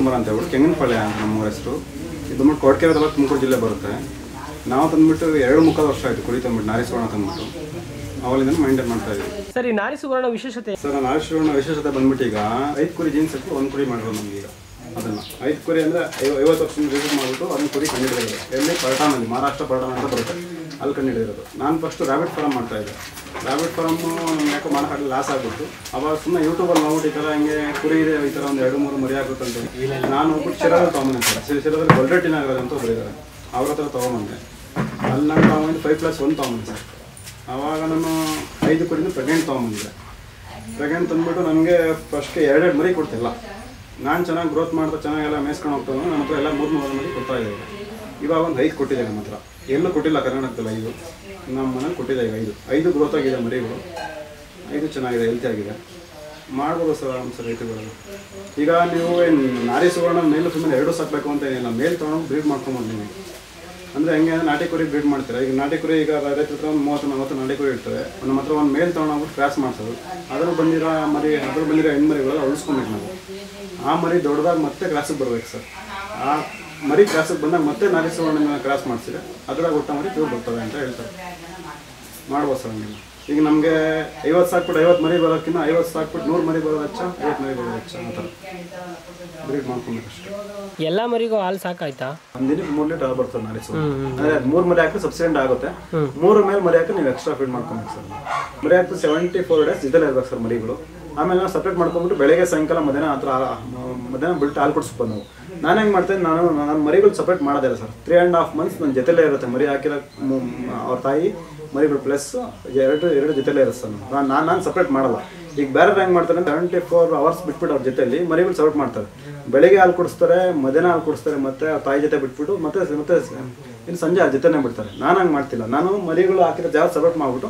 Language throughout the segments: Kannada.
ಕುಮಾರ್ ಅಂತ ಹೇಳ್ಬಿಟ್ಟು ಕೆಂಗನಪಳ್ಳಿ ಅಂತ ನಮ್ಮ ಊರ ಹೆಸರು ಇದು ಬಂದ್ಬಿಟ್ಟು ಕೊಡ್ಕೆರೆ ತಾಲೂಕು ತುಮಕೂರು ಜಿಲ್ಲೆ ಬರುತ್ತೆ ನಾವು ತಂದ್ಬಿಟ್ಟು ಎರಡು ಮುಕ್ಕಾಲು ವರ್ಷ ಆಯಿತು ಕುರಿ ತಂದ್ಬಿಟ್ಟು ನಾರಿ ಸುವರ್ಣ ತಂದ್ಬಿಟ್ಟು ಅವಲಿಂದ ಮೈಂಟೈನ್ ಮಾಡ್ತಾ ಇದ್ದೀವಿ ಸರ್ ಈ ನಾರಿ ಸುವರ್ಣ ವಿಶೇಷತೆ ಸರ್ ನಾನು ನಾರಿ ಸುವರ್ಣ ವಿಶೇಷತೆ ಬಂದ್ಬಿಟ್ಟು ಈಗ ಐದು ಕುರಿ ಜೀನ್ಸ್ ಹಾಕಿ ಒಂದು ಕುರಿ ಮಾಡಿರೋದು ನಮ್ಗೆ ಈಗ ಅದನ್ನು ಐದು ಕುರಿ ಅಂದರೆ ಐವತ್ತು ವರ್ಷದಿಂದ ರಿಸೀವ್ ಮಾಡಿಬಿಟ್ಟು ಅದನ್ನ ಕುರಿ ಕಂಡಿಡಿದಿರೋದು ಎಲ್ಲಿ ಪರ್ಟಾನಲ್ಲಿ ಮಹಾರಾಷ್ಟ್ರ ಪರ್ಟಾನ ಅಂತ ಬರುತ್ತೆ ಅಲ್ಲಿ ಕಂಡಿಡಿರೋದು ನಾನು ಫಸ್ಟ್ ರ್ಯಾಬಿಟ್ ಫಾರಮ್ ಮಾಡ್ತಾ ಇದ್ದೆ ರ್ಯಾಬಿಟ್ ಫಾರಮ್ಮು ನಮ್ಗೆ ಯಾಕೋ ಮಾಡೋಕ್ಕಾಗಲಿ ಲಾಸ್ ಆಗ್ಬಿಟ್ಟು ಅವಾಗ ಸುಮ್ಮನೆ ಯೂಟ್ಯೂಬಲ್ಲಿ ನೋಡ್ಬಿಟ್ಟು ಈ ಥರ ಹಿಂಗೆ ಕುರಿ ಇದೆ ಈ ಥರ ಒಂದು ಎರಡು ಮೂರು ಮರಿ ಆಗುತ್ತೆ ಅಂತ ನಾನು ಹೋಗ್ಬಿಟ್ಟು ಶಿರಾದಲ್ಲಿ ತೊಗೊಂಬಂದೆ ಸರ್ ಶಿರಾದಲ್ಲಿ ಗೊಲ್ರೆಟ್ಟಿ ನಾಗರಾಜ್ ಅಂತ ಒಬ್ಬರು ಇದ್ದಾರೆ ಅವ್ರ ಹತ್ರ ತೊಗೊಂಬಂದೆ ಅಲ್ಲಿ ನಾನು ತೊಗೊಂಬಂದು ಫೈವ್ ಪ್ಲಸ್ ಒನ್ ತೊಗೊಂಬಂದೆ ಸರ್ ಆವಾಗ ನಾನು ಐದು ಕುರಿನ ಪ್ರೆಗ್ನೆಂಟ್ ತೊಗೊಂಬಂದಿದ್ದೆ ಪ್ರೆಗ್ನೆಂಟ್ ತಂದ್ಬಿಟ್ಟು ನನಗೆ ಫಸ್ಟ್ಗೆ ಎರಡೆರಡು ಮರಿ ಕೊಡ್ತಿಲ್ಲ ನಾನು ಚೆನ್ನಾಗಿ ಗ್ರೋತ್ ಮಾಡ್ತಾ ಚೆನ್ನಾಗೆಲ್ಲ ಮೇಯ್ಸ್ಕೊಂಡು ಹೋಗ್ತಾನೆ ನನ್ನ ಹತ್ರ ಎಲ್ಲ ಮೂರು ಮೂರು ಮರಿ ಕೊಡ್ತಾ ಇದ್ದಾರೆ ಇವಾಗ ಒಂದು ಐದು ಕೊಟ್ಟಿದೆ ನಮ್ಮ ಹತ್ರ ಎಲ್ಲೂ ಕೊಟ್ಟಿಲ್ಲ ಕರ್ನಾಟಕದಲ್ಲಿ ಐದು ನಮ್ಮ ಮನೇಲಿ ಕೊಟ್ಟಿದೆ ಈಗ ಐದು ಐದು ಗ್ರೋತ್ ಆಗಿದೆ ಮರಿಗಳು ಐದು ಚೆನ್ನಾಗಿದೆ ಹೆಲ್ತಿ ಆಗಿದೆ ಮಾಡ್ಬೋದು ಸರ್ ಆರಾಮ್ ಸರ್ ರೈತರುಗಳು ಈಗ ನೀವು ಏನು ನಾರಿ ಸುವರ್ಣ ಮೇಲು ಸುಮ್ಮನೆ ಎರಡು ಸಾಕಬೇಕು ಅಂತ ಏನಿಲ್ಲ ಮೇಲ್ ತೊಗೊಂಡು ಬ್ರೀಡ್ ಮಾಡ್ಕೊಂಬೋದು ನೀವು ಅಂದರೆ ಹೆಂಗೆ ಅಂದ್ರೆ ನಾಟಿ ಕುರಿ ಬ್ರೀಡ್ ಮಾಡ್ತಾರೆ ಈಗ ನಾಟಿ ಕುರಿ ಈಗ ರೈತರ ಹತ್ರ ಒಂದು ಮೂವತ್ತು ನಲ್ವತ್ತು ನಾಟಿ ಕುರಿ ಇರ್ತವೆ ನಮ್ಮ ಹತ್ರ ಒಂದು ಮೇಲ್ ತೊಗೊಂಡೋಗ್ಬಿಟ್ಟು ಕ್ರಾಸ್ ಮಾಡ್ಸೋದು ಅದ್ರಲ್ಲಿ ಬಂದಿರೋ ಮರಿ ಅದ್ರಲ್ಲಿ ಬಂದಿರೋ ಹೆಣ್ಮರಿಗಳೆಲ್ಲ ಉಳಿಸ್ಕೊಬೇಕು ನಾವು ಆ ಮರಿ ದೊಡ್ಡದಾಗಿ ಮತ್ತೆ ಕ್ರಾಸಿಗೆ ಬರ್ಬೇಕು ಸರ್ ಆ ಮರಿ ಕ್ರಾಸಿಗೆ ಬಂದಾಗ ಮತ್ತೆ ನಾರಿ ಸುವರ್ಣ ಕ್ರಾಸ್ ಮಾಡಿಸಿದ್ರೆ ಅದ್ರಾಗ ಹುಟ್ಟ ಮರಿ ಪ್ಯೂರ್ ಬರ್ತವೆ ಅಂತ ಹೇಳ್ತಾರೆ ಮಾಡ್ಬೋದು ಸರ್ ಹಂಗೆಲ್ಲ ಈಗ ನಮಗೆ ಐವತ್ತು ಸಾಕ್ಬಿಟ್ಟು ಐವತ್ತು ಮರಿ ಬರೋಕ್ಕಿಂತ ಐವತ್ತು ಸಾಕ್ಬಿಟ್ಟು ನೂರು ಮರಿ ಬರೋದು ಹೆಚ್ಚ ಐವತ್ತು ಮರಿ ಬರೋದು ಹೆಚ್ಚ ಆ ಥರ ಬ್ರೀಡ್ ಮಾಡ್ಕೊಬೇಕಷ್ಟೇ ಎಲ್ಲ ಮರಿಗೂ ಹಾಲು ಸಾಕಾಯ್ತಾ ಒಂದ್ ದಿನಕ್ಕೆ ಮೂರು ಲೀಟರ್ ಹಾಲು ಬರ್ತದೆ ನಾಳೆ ಅಂದ್ರೆ ಮೂರು ಮರಿ ಹಾಕಿ ಸಬ್ಸಿಡೆಂಟ್ ಆಗುತ್ತೆ ಮೂರು ಮೇಲೆ ಮರಿ ಹಾಕಿ ನೀವು ಎಕ್ಸ್ಟ್ರಾ ಫೀಡ್ ಮಾಡ್ಕೊಬೇಕು ಸರ್ ಮರಿ ಹಾಕಿ ಸೆವೆಂಟಿ ಫೋರ್ ಡೇಸ್ ಇದಲ್ಲೇ ಇರ್ಬೇಕು ಸರ್ ಮರಿಗಳು ಆಮೇಲೆ ನಾವು ಸಪ್ರೇಟ್ ಮಾಡ್ಕೊಂಡ್ಬಿಟ್ಟು ಬೆಳಗ್ಗೆ ಸಾಯಂಕಾಲ ಮಧ್ಯಾಹ್ನ ಆ ಥರ ಮಧ್ಯಾಹ್ನ ಬಿಟ್ಟು ಹಾಲು ಕೊಡಿಸ್ಬೋದು ನಾವು ನಾನು ಹೆಂಗೆ ಮಾಡ್ತೇನೆ ನಾನು ನನ್ನ ಮರಿಗಳು ಸಪ್ರೇಟ್ ಮಾಡೋದಿಲ್ಲ sir three and half months ನನ್ನ ಜೊತೆಲೇ ಇರುತ್ತೆ ಮರಿ ಹಾಕಿರೋ ಮು- ಅವ್ರ ತಾಯಿ ಮರಿಗಳು ಪ್ಲಸ್ ಎರಡು ಎರಡು ಜೊತೆಲೇ ಇರುತ್ತೆ ಸರ್ ನಾನು ನಾನು ನಾನು ಸಪ್ರೇಟ್ ಮಾಡಲ್ಲ ಈಗ ಬೇರೆ ಹೆಂಗೆ ಮಾಡ್ತಾರೆ ಸೆವೆಂಟಿ ಫೋರ್ ಅವರ್ಸ್ ಬಿಟ್ಬಿಟ್ಟು ಅವ್ರ ಜೊತೆಲಿ ಮರಿಗಳು ಸಪೋರ್ಟ್ ಮಾಡ್ತಾರೆ ಬೆಳಿಗ್ಗೆ ಹಾಲು ಕುಡಿಸ್ತಾರೆ ಮಧ್ಯಾಹ್ನ ಹಾಲು ಕುಡಿಸ್ತಾರೆ ಮತ್ತೆ ಆ ತಾಯಿ ಜೊತೆ ಬಿಟ್ಬಿಟ್ಟು ಮತ್ತೆ ಮತ್ತೆ ಇನ್ನು ಸಂಜೆ ಆ ಜೊತೆನೇ ಬಿಡ್ತಾರೆ ನಾನು ಹಂಗೆ ಮಾಡ್ತಿಲ್ಲ ನಾನು ಮರಿಗಳು ಹಾಕಿರೋ ಜಾಗ ಸಪೋರ್ಟ್ ಮಾಡ್ಬಿಟ್ಟು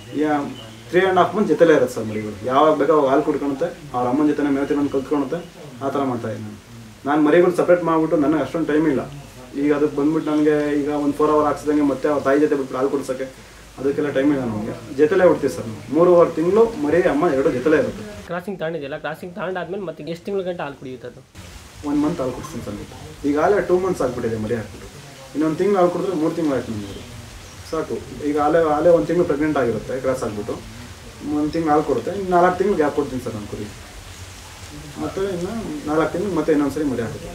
ತ್ರೀ ಆ್ಯಂಡ್ ಹಾಫ್ ಮಂತ್ ಜೊತೆಲೇ ಇರುತ್ತೆ ಸರ್ ಮರಿಗಳು ಯಾವಾಗ ಬೇಕೋ ಅವಾಗ ಹಾಲು ಕುಡ್ಕೊಳುತ್ತೆ ಅವ್ರ ಅಮ್ಮನ ಜೊತೆ ಮೇವು ತಿನ್ನೋದು ಕಲ್ತ್ಕೊಳುತ್ತೆ ಆ ಥರ ಮಾಡ್ತಾ ಇದ್ದೀನಿ ನಾನು ನಾನು ಮರಿಗಳು ಸಪ್ರೇಟ್ ಮಾಡ್ಬಿಟ್ಟು ನನಗೆ ಅಷ್ಟೊಂದು ಟೈಮ್ ಇಲ್ಲ ಈಗ ಅದಕ್ಕೆ ಬಂದ್ಬಿಟ್ಟು ನನಗೆ ಈಗ ಒಂದು ಫೋರ್ ಅವರ್ ಹಾಕ್ಸಿದಂಗೆ ಮತ್ತೆ ಅವ್ರ ತಾಯಿ ಜೊತೆ ಬಿಟ್ಬಿಟ್ಟು ಹಾಲು ಕುಡ್ಸೋಕ್ಕೆ ಅದಕ್ಕೆಲ್ಲ ಟೈಮ್ ಇಲ್ಲ ನಮಗೆ ಜೊತೆಲೇ ಬಿಡ್ತೀವಿ ಸರ್ ನಾವು ಮೂರುವರೆ ತಿಂಗಳು ಮರಿ ಅಮ್ಮ ಎರಡು ಜೊತೆಲೇ ಇರುತ್ತೆ ಕ್ರಾಸಿಂಗ್ ತಗೊಂಡಿದೆಯಲ್ಲ ಕ್ರಾಸಿಂಗ್ ತಗೊಂಡಾದ್ಮೇಲೆ ಮತ್ತೆ ಎಷ್ಟು ತಿಂಗಳ ಗಂಟೆ ಹಾಲು ಕುಡಿಯುತ್ತೆ ಅದು ಒನ್ ಮಂತ್ ಹಾಲು ಕೊಡ್ತೀನಿ ಸರ್ ಈಗಾಗಲೇ ಟೂ ಮಂತ್ಸ್ ಆಗ್ಬಿಟ್ಟಿದೆ ಮರಿ ಹಾಕ್ಬಿಟ್ಟು ಇನ್ನೊಂದು ತಿಂಗಳು ಹಾಲು ಕೊಡಿದ್ರೆ ಮೂರು ತಿಂಗಳು ಆಯ್ತು ನಮಗೆ ಸಾಕು ಈಗ ಆಲೇ ಆಲೇ ಒಂದು ತಿಂಗಳು ಪ್ರೆಗ್ನೆಂಟ್ ಆಗಿರುತ್ತೆ ಕ್ರಾಸ್ ಆಗಿಬಿಟ್ಟು ಒಂದು ತಿಂಗಳು ಹಾಲು ಕೊಡುತ್ತೆ ಇನ್ನು ನಾಲ್ಕು ತಿಂಗಳು ಗ್ಯಾಪ್ ಕೊಡ್ತೀನಿ ಸರ್ ನಾನು ಕುರಿ ಮತ್ತು ಇನ್ನು ನಾಲ್ಕು ತಿಂಗಳು ಮತ್ತೆ ಇನ್ನೊಂದ್ಸರಿ ಮರಿ ಹಾಕುತ್ತೆ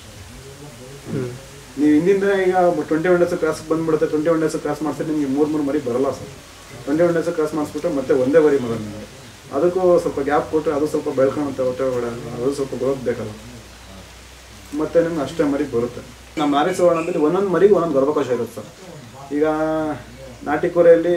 ನೀವು ಹಿಂದಿಂದ ಈಗ ಟ್ವೆಂಟಿ ಒನ್ ಡೇಸ್ ಕ್ರಾಸ್ ಬಂದ್ಬಿಡುತ್ತೆ ಟ್ವೆಂಟಿ ಒನ್ ಡೇಸ್ ಕ್ರಾಸ್ ಮಾಡಿಸಿದ್ರೆ ನಿಮಗೆ ಮೂರು ಮೂರು ಮರಿ ಬರಲ್ಲ sir twenty one days cross ಮಾಡಿಸ್ಬಿಟ್ರೆ ಮತ್ತೆ ಒಂದೇ ಮರಿ ಬರೋದು ನಿಮಗೆ ಅದಕ್ಕೂ ಸ್ವಲ್ಪ ಗ್ಯಾಪ್ ಕೊಟ್ಟರೆ ಅದು ಸ್ವಲ್ಪ ಬೆಳ್ಕೊಳುತ್ತೆ ಹೊಟ್ಟೆ ಒಳಗಡೆ ಅದು ಸ್ವಲ್ಪ ಗ್ರೋತ್ ಬೇಕಲ್ಲ ಮತ್ತೆ ನಿಮ್ಗೆ ಅಷ್ಟೇ ಮರಿ ಬರುತ್ತೆ ನಮ್ಮ ನಾರಿ ಸುವರ್ಣದಲ್ಲಿ ಒಂದೊಂದು ಮರಿಗೆ ಒಂದೊಂದು ಗರ್ಭಕೋಶ ಇರುತ್ತೆ ಸರ್ ಈಗ ನಾಟಿ ಕೋರೆಯಲ್ಲಿ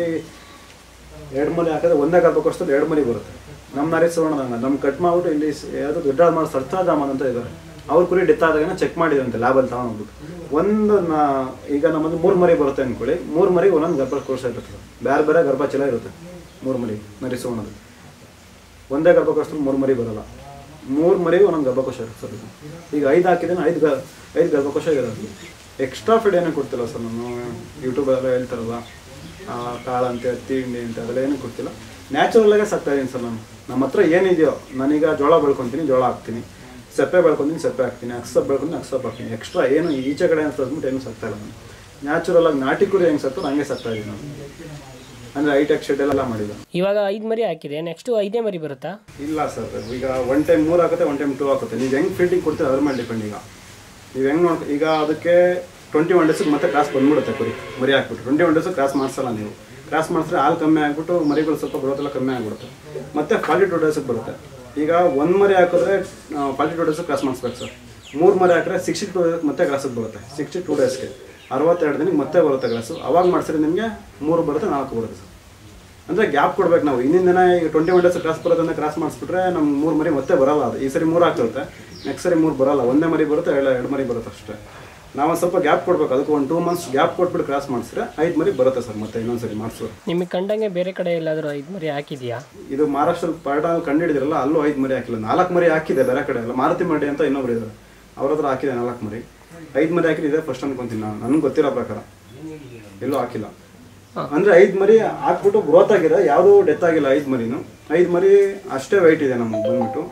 ಎರಡು ಮರಿ ಹಾಕಿದ್ರೆ ಒಂದೇ ಗರ್ಭಕೋಶದಲ್ಲಿ ಎರಡು ಮರಿ ಬರುತ್ತೆ ನಮ್ಮ ನಾರಿ ಸುವರ್ಣ ನಮ್ಮ ಕಟ್ ಮಾಡ್ಬಿಟ್ಟು ಇಲ್ಲಿ ಸ್- ಯಾವುದು ದೊಡ್ಡ ಮಾಡೋ ಸರ್ತಾಜಾಮನ್ ಅಂತ ಇದ್ದಾರೆ ಅವ್ರ ಕುರಿ ಡೆತ್ ಆದಾಗ ಚೆಕ್ ಮಾಡಿದಂತೆ ಲ್ಯಾಬಲ್ಲಿ ತಗೊಂಡ್ಬಿಟ್ಟು ಒಂದು ನಾ ಈಗ ನಮ್ಮದು ಮೂರು ಮರಿ ಬರುತ್ತೆ ಅಂದ್ಕೊಳ್ಳಿ ಮೂರು ಮರಿಗೆ ಒಂದೊಂದು ಗರ್ಭಕೋಶ ಇರುತ್ತೆ ಬೇರೆ ಬೇರೆ ಗರ್ಭಚಲ ಇರುತ್ತೆ ಮೂರು ಮರಿ ನರಿ ಸುವರ್ಣದಲ್ಲಿ ಒಂದೇ ಗರ್ಭಕೋಶದಲ್ಲಿ ಮೂರು ಮರಿ ಬರಲ್ಲ ಮೂರು ಮರಿ ಒಂದೊಂದು ಗರ್ಭಕೋಶ ಇರುತ್ತೆ ಸರ್ ಇದು. ಈಗ ಐದು ಹಾಕಿದ್ರೆ ಐದು ಗ ಐದು ಗರ್ಭಕೋಶ ಇರೋದು ಎಕ್ಸ್ಟ್ರಾ ಫೀಡ್ ಏನೂ ಕೊಡ್ತಿಲ್ಲ ಸರ್ ನಾನು ಯೂಟ್ಯೂಬಲ್ಲೆಲ್ಲ ಹೇಳ್ತಾರಲ್ಲ ಆ, ಕಾಳಂತೆ ತಿಂಡಿ ಅಂತ ಅದೆಲ್ಲ ಏನೂ ಕೊಡ್ತಿಲ್ಲ ನ್ಯಾಚುರಲಾಗೇ ಸಾಕ್ತಾ ಇದ್ದೀನಿ ಸರ್ ನಾನು ನಮ್ಮ ಹತ್ರ ಏನಿದೆಯೋ ನಾನೀಗ ಜೋಳ ಬೆಳ್ಕೊತೀನಿ ಜೋಳ ಹಾಕ್ತೀನಿ ಸೆಪ್ಪೆ ಬೆಳ್ಕೊತೀನಿ ಸೆಪ್ಪೆ ಹಾಕ್ತೀನಿ ಅಕ್ಸಪ್ ಬೆಳ್ಕೊಂಡು ಅಕ್ಸಪ್ ಹಾಕ್ತೀನಿ ಎಕ್ಸ್ಟ್ರಾ ಏನು ಈಚೆ ಕಡೆ ಅಂತ ಅಂದ್ಬಿಟ್ಟು ಏನು ಸಾಕ್ತಾ ಇಲ್ಲ ನಾನು ನ್ಯಾಚುರಲ್ ಆಗಿ ನಾಟಿ ಕುರಿ ಹೆಂಗೆ ಸಾಕ್ತೋ ಹಂಗೆ ಸಾಕ್ತಾ ಇದ್ದೀನಿ ನಾನು ಅಂದರೆ ಹೈಟೆಕ್ ಶೆಡ್ ಎಲ್ಲ ಮಾಡಿಲ್ಲ ಇವಾಗ ಐದು ಮರಿ ಹಾಕಿದೆ ನೆಕ್ಸ್ಟ್ ಐದೇ ಮರಿ ಬರುತ್ತಾ ಇಲ್ಲ ಸರ್ ಈಗ ಒನ್ ಟೈಮ್ ಮೂರು ಹಾಕುತ್ತೆ ಒನ್ ಟೈಮ್ ಟೂ ಹಾಕುತ್ತೆ ನೀವು ಹೆಂಗೆ ಫೀಲ್ಡಿಂಗ್ ಕೊಡ್ತೀರ ಅದ್ರ ಮೇಲೆ ಡಿಪೆಂಡ್ ಈಗ ನೀವು ಹೆಂಗೆ ನೋಡ್ ಈಗ ಅದಕ್ಕೆ ಟ್ವೆಂಟಿ ಒನ್ ಡೇಸಿಗೆ ಮತ್ತೆ ಕ್ರಾಸ್ ಬಂದ್ಬಿಡುತ್ತೆ ಕುರಿ ಮರಿ ಹಾಕ್ಬಿಟ್ಟು ಟ್ವೆಂಟಿ ಒನ್ ಡೇಸ್ ಕ್ರಾಸ್ ಮಾಡಿಸಲ್ಲ ನೀವು ಕ್ರಾಸ್ ಮಾಡಿಸಿದ್ರೆ ಹಾಲು ಕಮ್ಮಿ ಆಗಿಬಿಟ್ಟು ಮರಿಗಳು ಸ್ವಲ್ಪ ಗ್ರೋತೆಲ್ಲ ಕಮ್ಮಿ ಆಗಿಬಿಡುತ್ತೆ ಮತ್ತೆ ಫಾರ್ಟಿ ಟು ಡೇಸಿಗೆ ಬರುತ್ತೆ ಈಗ ಒಂದು ಮರಿ ಹಾಕಿದ್ರೆ ಫಾರ್ಟಿ ಟು ಡೇಸ್ ಕ್ರಾಸ್ ಮಾಡಿಸ್ಬೇಕು ಸರ್ ಮೂರು ಮರಿ ಹಾಕಿದ್ರೆ ಸಿಕ್ಸ್ಟಿ ಟು ಡೇಸ್ ಮತ್ತೆ ಕ್ರಾಸಿಗೆ ಬರುತ್ತೆ ಸಿಕ್ಸ್ಟಿ ಟು ಡೇಸ್ಗೆ ಅರವತ್ತೆರಡು ದಿನಕ್ಕೆ ಮತ್ತೆ ಬರುತ್ತೆ ಕ್ರಾಸು ಅವಾಗ ಮಾಡಿಸಿದ್ರೆ ನಿಮಗೆ ಮೂರು ಬರುತ್ತೆ ನಾಲ್ಕು ಬರುತ್ತೆ ಸರ್ ಅಂದರೆ ಗ್ಯಾಪ್ ಕೊಡ್ಬೇಕು ನಾವು ಹಿಂದಿನ ದಿನ ಈಗ ಟ್ವೆಂಟಿ ಒನ್ ಡೇಸ್ ಕ್ರಾಸ್ ಬರೋದನ್ನ ಕ್ರಾಸ್ ಮಾಡಿಸ್ಬಿಟ್ರೆ ನಮ್ಮ ಮೂರು ಮರಿ ಮತ್ತೆ ಬರಲ್ಲ ಅದು ಈ ಸರಿ ಮೂರು ಆಗ್ತಿರುತ್ತೆ ನೆಕ್ಸ್ಟ್ ಸರಿ ಮೂರು ಬರಲ್ಲ ಒಂದೇ ಮರಿ ಬರುತ್ತೆ ಎರಡು ಎರಡು ಮರಿ ಬರುತ್ತೆ ಅಷ್ಟೇ ನಾವು ಒಂದು ಸ್ವಲ್ಪ ಗ್ಯಾಪ್ ಕೊಡ್ಬೇಕು ಅದಕ್ಕೆ ಒಂದು ಟೂ ಮಂತ್ಸ್ ಗ್ಯಾಪ್ ಕೊಟ್ಬಿಟ್ಟು ಕ್ರಾಸ್ ಮಾಡಿಸಿದ್ರೆ ಐದು ಮರಿ ಬರುತ್ತೆ ಸರ್ ಮತ್ತೆ ಇನ್ನೊಂದು ಸರಿ ಮಾಡಿಸು ನಿಮಗೆ ಕಂಡಂಗೆ ಬೇರೆ ಕಡೆ ಎಲ್ಲಾದರೂ ಐದು ಮರಿ ಹಾಕಿದ್ಯಾ ಇದು ಮಹಾರಾಷ್ಟ್ರಲ್ಲಿ ಪಾಠ ಕಂಡಿಡಿದಿರಲ್ಲ ಅಲ್ಲೂ ಐದು ಮರಿ ಹಾಕಿಲ್ಲ ನಾಲ್ಕು ಮರಿ ಹಾಕಿದೆ ಬೇರೆ ಕಡೆ ಎಲ್ಲ ಮಾರುತಿ ಮಡಿ ಅಂತ ಇನ್ನೊಬ್ರು ಇದ್ದಾರೆ ಅವ್ರ ಹತ್ರ ಹಾಕಿದೆ ನಾಲ್ಕು ಮರಿ ಐದು ಮರಿ ಹಾಕಿದೆ ಫಸ್ಟ್ ಅನ್ಕೊಂತೀನಿ ನಾನು ನನಗೆ ಗೊತ್ತಿರೋ ಪ್ರಕಾರ ಎಲ್ಲೂ ಹಾಕಿಲ್ಲ ಅಂದ್ರೆ ಐದು ಮರಿ ಹಾಕ್ಬಿಟ್ಟು ಗ್ರೋತ್ ಆಗಿದೆ ಯಾವುದೂ ಡೆತ್ ಆಗಿಲ್ಲ ಐದು ಮರಿನು ಐದು ಮರಿ ಅಷ್ಟೇ ವೆಯ್ಟ್ ಇದೆ ನಮಗೆ ಬಂದ್ಬಿಟ್ಟು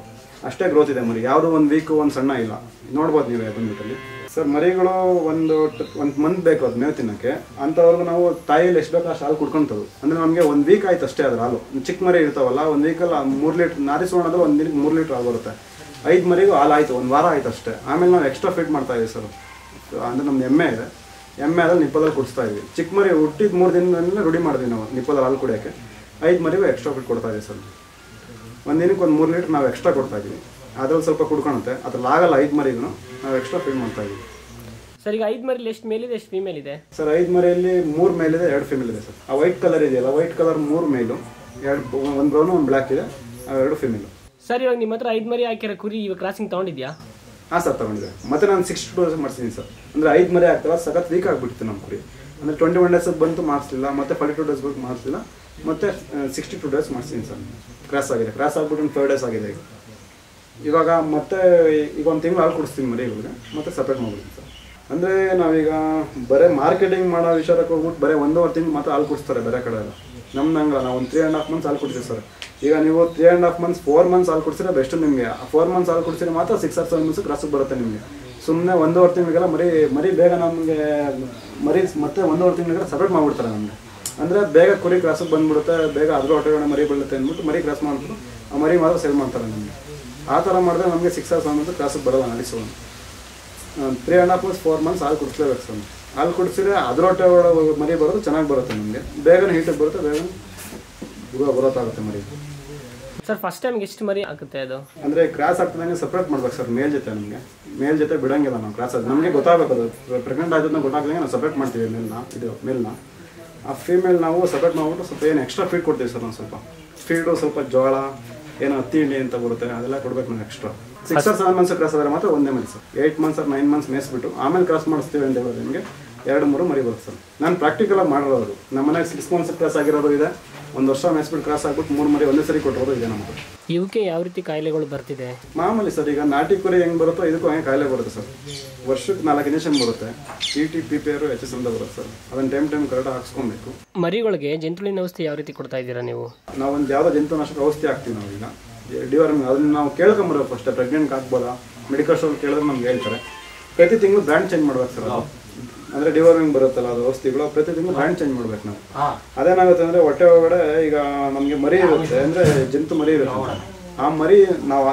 ಅಷ್ಟೇ ಗ್ರೋತ್ ಇದೆ ಮರಿ ಯಾವುದೋ ಒಂದು ವೀಕ್ ಒಂದು ಸಣ್ಣ ಇಲ್ಲ ನೋಡ್ಬೋದು ನೀವು ಬಂದ್ಬಿಟ್ಟಲ್ಲಿ ಸರ್ ಮರಿಗಳು ಒಂದು ಒಂದು ಮಂತ್ ಬೇಕು ಅದು ಮೇವು ತಿನ್ನೋಕ್ಕೆ ಅಂಥವ್ರಿಗೆ ನಾವು ತಾಯಿಯಲ್ಲಿ ಎಷ್ಟು ಬೇಕು ಅಷ್ಟು ಹಾಲು ಕುಡ್ಕೊಂತದ್ದು ಅಂದರೆ ನಮಗೆ ಒಂದು ವೀಕ್ ಆಯ್ತು ಅಷ್ಟೇ ಅದ್ರ ಹಾಲು ಚಿಕ್ಕ ಮರಿ ಇರ್ತಾವಲ್ಲ ಒಂದು ವೀಕಲ್ಲಿ ಮೂರು ಲೀಟ್ರ್ ನಾರಿಸೋಣದಲ್ಲಿ ಒಂದು ದಿನಕ್ಕೆ ಮೂರು ಲೀಟ್ರ್ ಹಾಲು ಬರುತ್ತೆ ಐದು ಮರಿಗೂ ಹಾಲು ಆಯಿತು ಒಂದು ವಾರ ಆಯ್ತು ಅಷ್ಟೇ ಆಮೇಲೆ ನಾವು ಎಕ್ಸ್ಟ್ರಾ ಫೀಡ್ ಮಾಡ್ತಾ ಇದೀವಿ ಸರ್ ಅಂದರೆ ನಮ್ದು ಎಮ್ಮೆ ಇದೆ ಎಮ್ಮೆ ಅದ್ರಲ್ಲಿ ನಿಪ್ಪದಲ್ಲಿ ಕುಡಿಸ್ತಾ ಇದ್ವಿ ಚಿಕ್ಕ ಮರಿ ಹುಟ್ಟಿದ ಮೂರು ದಿನದಲ್ಲೇ ರೂಢಿ ಮಾಡಿದ್ವಿ ನಾವು ನಿಪ್ಪದಲ್ಲಿ ಹಾಲು ಕುಡಿಯೋಕ್ಕೆ ಐದು ಮರಿಗೂ ಎಕ್ಸ್ಟ್ರಾ ಫೀಡ್ ಕೊಡ್ತಾ ಇದೀವಿ ಸರ್ ಒಂದು ದಿನಕ್ಕೆ ಒಂದು ಮೂರು ಲೀಟ್ರ್ ನಾವು ಎಕ್ಸ್ಟ್ರಾ ಕೊಡ್ತಾ ಇದೀವಿ ಅದ್ರಲ್ಲಿ ಸ್ವಲ್ಪ ಕುಡ್ಕೊಳುತ್ತೆ ಅದ್ರಲ್ಲಿ ಆಗಲ್ಲ ಐದು ಮರಿಗೂ ನಾವು ಎಕ್ಸ್ಟ್ರಾ ಫೀಡ್ ಮಾಡ್ತಾ ಇದೀವಿ ಸರ್ ಈಗ ಐದು ಮರಿಲಿ ಎಷ್ಟು ಮೇಲಿದೆ ಎಷ್ಟು ಫೀಮೇಲ್ ಇದೆ ಸರ್ ಐದು ಮರಿಯಲ್ಲಿ ಮೂರು ಮೇಲಿದೆ ಎರಡು ಫಿಮೇಲ್ ಇದೆ ಸರ್ ಆ ವೈಟ್ ಕಲರ್ ಇದೆಯಲ್ಲ ವೈಟ್ ಕಲರ್ ಮೂರು ಮೇಲು ಎರಡು ಒಂದು ಬ್ರೌನು ಒಂದು ಬ್ಲ್ಯಾಕ್ ಇದೆ ಅವೆರಡು ಫಿಮೇಲು ಸರ್ ಇವಾಗ ನಿಮ್ಮ ಹತ್ರ ಐದು ಮರಿ ಹಾಕಿರೋ ಕುರಿ ಇವಾಗ ಕ್ರಾಸಿಂಗ್ ತೊಗೊಂಡಿದ್ಯಾ ಹಾಂ ಸರ್ ತಗೊಂಡಿದೆ ಮತ್ತೆ ನಾನು ಸಿಕ್ಸ್ಟಿ ಟು ಡೇಸ್ ಮಾಡಿಸಿದ್ದೀನಿ ಸರ್ ಅಂದರೆ ಐದು ಮರಿ ಆಗ್ತಲ್ಲ ಸಖತ್ ವೀಕ್ ಆಗಿಬಿಟ್ಟಿತ್ತು ನಮ್ಮ ಕುರಿ ಅಂದರೆ ಟ್ವೆಂಟಿ ಒನ್ ಡೇಸ್ ಬಂತು ಮಾಡಿಸ್ಲಿಲ್ಲ ಮತ್ತೆ ಫಾರ್ಟಿ ಟು ಡೇಸ್ ಬಂತು ಮಾಡಿಸ್ಲಿಲ್ಲ ಮತ್ತೆ ಸಿಕ್ಸ್ಟಿ ಟು ಡೇಸ್ ಮಾಡಿಸ್ತೀನಿ ಸರ್ ಕ್ರಾಸ್ ಆಗಿದೆ ಕ್ರಾಸ್ ಆಗ್ಬಿಟ್ಟು ಒಂದು ಫೈವ್ ಡೇಸ್ ಆಗಿದೆ ಈಗ ಇವಾಗ ಮತ್ತೆ ಈಗ ಒಂದು ತಿಂಗಳು ಹಾಲು ಕುಡಿಸ್ತೀನಿ ಮರಿ ಇವಾಗ ಮತ್ತೆ ಸಪ್ರೇಟ್ ಮಾಡ್ಬಿಡ್ತೀನಿ ಸರ್ ಅಂದರೆ ನಾವೀಗ ಬರೀ ಮಾರ್ಕೆಟಿಂಗ್ ಮಾಡೋ ವಿಚಾರಕ್ಕೆ ಹೋಗ್ಬಿಟ್ಟು ಬರೀ ಒಂದೂವರೆ ತಿಂಗಳು ಮಾತ್ರ ಹಾಲು ಕುಡಿಸ್ತಾರೆ ಬೇರೆ ಕಡೆ ಎಲ್ಲ ನಮ್ದು ಹಂಗಲ್ಲ ನಾವು ಒಂದು ತ್ರೀ ಆ್ಯಂಡ್ ಹಾಫ್ ಮಂತ್ಸ್ ಹಾಲು ಕುಡಿಸ್ತೀವಿ ಸರ್ ಈಗ ನೀವು three and half months four months ಹಾಲು ಕುಡಿಸಿದ್ರೆ ಬೆಸ್ಟ್ ನಿಮಗೆ ಫೋರ್ ಮಂತ್ಸ್ ಹಾಲು ಕುಡಿಸಿದ್ರೆ ಮಾತ್ರ ಸಿಕ್ಸ್ ಆರ್ ಸೆವೆನ್ ಮಂತ್ಸ್ ಕ್ರಾಸಿಗೆ ಬರುತ್ತೆ ನಿಮಗೆ ಸುಮ್ಮನೆ ಒಂದೂವರೆ ತಿಂಗಳಿಗೆಲ್ಲ ಮರಿ ಮರಿ ಬೇಗ ನಮಗೆ ಮರಿ ಮತ್ತೆ ಒಂದೂವರೆ ತಿಂಗಳಿಗೆಲ್ಲ ಸಪ್ರೇಟ್ ಮಾಡಿಬಿಡ್ತಾರೆ ನಮಗೆ ಅಂದರೆ ಬೇಗ ಕುರಿ ಕ್ರಾಸಿಗೆ ಬಂದ್ಬಿಡುತ್ತೆ ಬೇಗ ಅದ್ರ ಹೊಟ್ಟೆಗಡೆ ಮರಿ ಬೀಳುತ್ತೆ ಅಂದ್ಬಿಟ್ಟು ಮರಿ ಕ್ರಾಸ್ ಮಾಡ್ಬಿಟ್ಟು ಆ ಮರಿ ಮಾತ್ರ ಸೇಲ್ ಮಾಡ್ತಾರೆ ನಮಗೆ ಆ ಥರ ಮಾಡಿದ್ರೆ ನಮಗೆ ಸಿಕ್ಸ್ ಆರ್ ಸೆವೆನ್ ಮಂತ್ಸ್ ಕ್ರಾಸಿಗೆ ಬರಲ್ಲ ನಡೆಸೋಣ three and half months four months ಹಾಲು ಕುಡಿಸ್ಲೇಬೇಕು ಸರ್ ಹಾಲು ಕುಡಿಸಿದ್ರೆ ಅದ್ರ ಹೊಟ್ಟೆ ಒಳಗೆ ಮರಿ ಬರೋದು ಚೆನ್ನಾಗಿ ಬರುತ್ತೆ ನಮಗೆ ಬೇಗನೆ ಹೀಟಿಗೆ ಬರುತ್ತೆ ಬೇಗನೆ ಬರೋತ್ತಾಗುತ್ತೆ ಮರಿ ಸರ್ ಫಸ್ಟ್ ಟೈಮ್ಗೆ ಎಷ್ಟು ಮರಿ ಆಗುತ್ತೆ ಅದು ಅಂದರೆ ಕ್ರಾಸ್ ಆಗ್ತದಂಗೆ ಸಪ್ರೇಟ್ ಮಾಡ್ಬೇಕು ಸರ್ ಮೇಲ್ ಜೊತೆ ನಮಗೆ ಮೇಲ್ ಜೊತೆ ಬಿಡಂಗಿಲ್ಲ ನಾವು ಕ್ರಾಸ್ ಅದು ನಮಗೆ ಗೊತ್ತಾಗಬೇಕು ಅದು ಪ್ರೆಗ್ನೆಂಟ್ ಆಯ್ತದ ಗೊತ್ತಾಗ್ದಂಗೆ ನಾವು ಸಪ್ರೇಟ್ ಮಾಡ್ತೀವಿ ಮೇಲ್ನ ಇದು ಮೇಲ್ನ ಆ ಫೀಮೇಲ್ ನಾವು ಸಪ್ರೇಟ್ ಮಾಡ್ಬಿಟ್ಟು ಸ್ವಲ್ಪ ಏನು ಎಕ್ಸ್ಟ್ರಾ ಫೀಡ್ ಕೊಡ್ತೀವಿ ಸರ್ ನಾವು ಸ್ವಲ್ಪ ಫೀಡು ಸ್ವಲ್ಪ ಜೋಳ ಏನೋ ತಿಂಡಿ ಅಂತ ಬರುತ್ತೆ ಅದೆಲ್ಲ ಕೊಡ್ಬೇಕು ನಾವು extra six or seven months cross ಆದರೆ ಮಾತ್ರ ಒಂದೇ ಮರಿ sir eight months or nine months ಮೇಯಿಸ್ಬಿಟ್ಟು ಆಮೇಲೆ ಕ್ರಾಸ್ ಮಾಡಿಸ್ತೀವಿ ಅಂತ ಹೇಳಿದ್ರೆ ನಿಮಗೆ ಎರಡು ಮೂರು ಮರಿ ಬರುತ್ತೆ ಸರ್ ನಾನು ಪ್ರಾಕ್ಟಿಕಲಾಗಿ ಮಾಡಿರೋದು ನಮ್ಮ ಮನೆಗೆ ಸಿಕ್ಸ್ ಮಂತ್ಸ್ ಕ್ರಾಸ್ ಆಗಿರೋದು ಇದೆ ಒಂದು ವರ್ಷ ಮೇಯಿಸ್ಬಿಟ್ಟು ಕ್ರಾಸ್ ಆಗ್ಬಿಟ್ಟು ಮೂರು ಮರಿ ಒಂದೇ ಸರಿ ಕೊಟ್ಟಿರೋದು ಇದೆ ನಮಗೆ ಇವಕ್ಕೆ ಯಾವ ರೀತಿ ಕಾಯಿಲೆಗಳು ಬರ್ತಿದೆ ಮಾಮೂಲಿ ಸರ್ ಈಗ ನಾಟಿ ಕುರಿ ಹೆಂಗೆ ಬರುತ್ತೋ ಇದಕ್ಕೂ ಹಂಗೆ ಕಾಯಿಲೆ ಬರುತ್ತೆ ಸರ್ ವರ್ಷಕ್ಕೆ ನಾಲ್ಕು ಇಂಜೆಕ್ಷನ್ ಬರುತ್ತೆ T T P P R H S ಅಂತ ಬರುತ್ತೆ ಸರ್ ಅದನ್ನು ಟೈಮ್ ಟೈಮ್ ಕರೆಕ್ಟಾಗಿ ಹಾಕ್ಸ್ಕೊಬೇಕು ಮರಿಗಳಿಗೆ ಜಂತುಳಿನ ಔಷಧಿ ಯಾವ ರೀತಿ ಕೊಡ್ತಾ ಇದ್ದೀರಾ ನೀವು ನಾವೊಂದು ಯಾವುದೋ ಜಂತುನಾಶಕ ಔಷಧಿ ಹಾಕ್ತೀವಿ ನಾವೀಗ ಡಿವರ್ಮಿಂಗ್ ಅದನ್ನ ನಾವು ಕೇಳ್ಕೊಂಬರ್ಬೇಕು ಫಸ್ಟ್ ಪ್ರೆಗ್ನೆಂಟ್ ಹಾಕ್ಬೋದಾ ಮೆಡಿಕಲ್ ಸ್ಟೋರ್ ಕೇಳಿದ್ರೆ ನಮ್ಗೆ ಹೇಳ್ತಾರೆ ಪ್ರತಿ ತಿಂಗಳು ಬ್ರ್ಯಾಂಡ್ ಚೇಂಜ್ ಮಾಡ್ಬೇಕು ಸರ್ ಅದು ಅಂದರೆ ಡಿವರ್ಮಿಂಗ್ ಬರುತ್ತಲ್ಲ ಅದು ಔಷಧಿಗಳು ಪ್ರತಿ ತಿಂಗಳು ಬ್ರ್ಯಾಂಡ್ ಚೇಂಜ್ ಮಾಡ್ಬೇಕು ನಾವು ಅದೇನಾಗುತ್ತೆ ಅಂದರೆ ಹೊಟ್ಟೆ ಒಳಗಡೆ ಈಗ ನಮಗೆ ಮರಿ ಇರುತ್ತೆ ಅಂದರೆ ಜಂತು ಮರಿ ಇರುತ್ತೆ ಆ ಮರಿ ನಾವು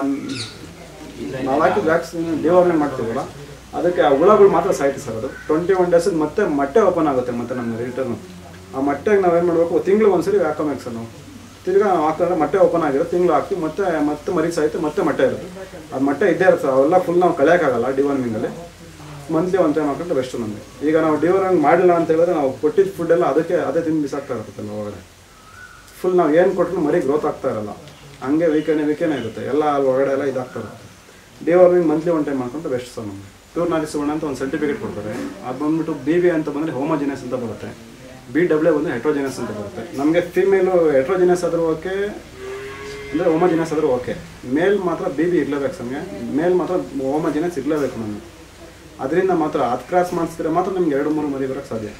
ನಾವು ಹಾಕಿ ವ್ಯಾಕ್ಸಿನ್ ಡಿವರ್ಮಿಂಗ್ ಮಾಡ್ತೀವಲ್ಲ ಅದಕ್ಕೆ ಆ ಹುಳಗಳು ಮಾತ್ರ ಸಾಯ್ತು ಸರ್ ಅದು ಟ್ವೆಂಟಿ ಒನ್ ಡೇಸ್ ಮತ್ತೆ ಮೊಟ್ಟೆ ಓಪನ್ ಆಗುತ್ತೆ ಮತ್ತೆ ನಮಗೆ ರಿಟರ್ನ್ ಆ ಮೊಟ್ಟೆಗೆ ನಾವೇನು ಮಾಡಬೇಕು ತಿಂಗಳು ಒಂದ್ಸರಿ ಹಾಕೋಬೇಕು ಸರ್ ನಾವು ತಿರ್ಗಾ ನಾವು ಹಾಕಿದ್ರೆ ಮೊಟ್ಟೆ ಓಪನ್ ಆಗಿರುತ್ತೆ ತಿಂಗಳು ಹಾಕ್ತೀವಿ ಮತ್ತೆ ಮತ್ತೆ ಮರಿ ಸಾಯ್ತು ಮತ್ತೆ ಮೊಟ್ಟೆ ಇರುತ್ತೆ ಅದು ಮೊಟ್ಟೆ ಇದ್ದೇ ಇರುತ್ತೆ ಅವೆಲ್ಲ ಫುಲ್ ನಾವು ಕಳೆಯೋಕ್ಕಾಗಲ್ಲ ಡಿವರ್ಮಿಂಗಲ್ಲಿ ಮಂತ್ಲಿ ಒಂದು ಟೈಮ್ ಹಾಕೊಂಡ್ರೆ ಬೆಸ್ಟ್ ನಮಗೆ ಈಗ ನಾವು ಡಿವರ್ಮಿಂಗ್ ಮಾಡಿಲ್ಲ ಅಂತ ಹೇಳಿದ್ರೆ ನಾವು ಕೊಟ್ಟಿದ್ದ ಫುಡ್ ಎಲ್ಲ ಅದಕ್ಕೆ ಅದೇ ತಿಂದು ಬಿಸಾಕ್ತಾ ಇರುತ್ತಲ್ಲ ಒಳಗಡೆ ಫುಲ್ ನಾವು ಏನು ಕೊಟ್ಟರು ಮರಿ ಗ್ರೋತ್ ಆಗ್ತಾ ಇರಲ್ಲ ಹಂಗೆ ವೀಕೆಂಡ್ ವೀಕೆಂಡ್ ಇರುತ್ತೆ ಎಲ್ಲ ಅಲ್ಲಿ ಒಳಗಡೆ ಎಲ್ಲ ಇದಾಗ್ತಾ ಇರುತ್ತೆ ಡಿವರ್ಮಿಂಗ್ ಮಂತ್ಲಿ ಒನ್ ಟೈಮ್ ಮಾಡ್ಕೊಂಡ್ರೆ ಬೆಸ್ಟ್ ಸರ್ ನಮಗೆ ಪ್ಯೂರ್ ನಾರಿ ಸುವರ್ಣ ಅಂತ ಒಂದು ಸರ್ಟಿಫಿಕೇಟ್ ಕೊಡ್ತಾರೆ ಅದು ಬಂದ್ಬಿಟ್ಟು ಬಿ ಬಿ ಅಂತ ಬಂದರೆ ಹೋಮೋಜಿನಸ್ ಅಂತ ಬರುತ್ತೆ ಬಿ ಡಬ್ಲ್ಯೂ ಬಂದರೆ ಹೆಟ್ರೋಜಿನಸ್ ಅಂತ ಬರುತ್ತೆ ನಮಗೆ ಫೀಮೇಲು ಹೆಟ್ರೋಜಿನಸ್ ಆದರೂ ಓಕೆ ಅಂದರೆ ಹೋಮೋಜಿನಸ್ ಆದರೂ ಓಕೆ ಮೇಲ್ ಮಾತ್ರ ಬಿ ಬಿ ಇರಲೇಬೇಕು ನಮಗೆ ಮೇಲ್ ಮಾತ್ರ ಹೋಮೋಜಿನಸ್ ಇರಲೇಬೇಕು ನಮಗೆ ಅದರಿಂದ ಮಾತ್ರ ಅದು ಕ್ರಾಸ್ ಮಾಡಿಸಿದ್ರೆ ಮಾತ್ರ ನಿಮ್ಗೆ ಎರಡು ಮೂರು ಮರಿ ಬರೋಕ್ಕೆ ಸಾಧ್ಯ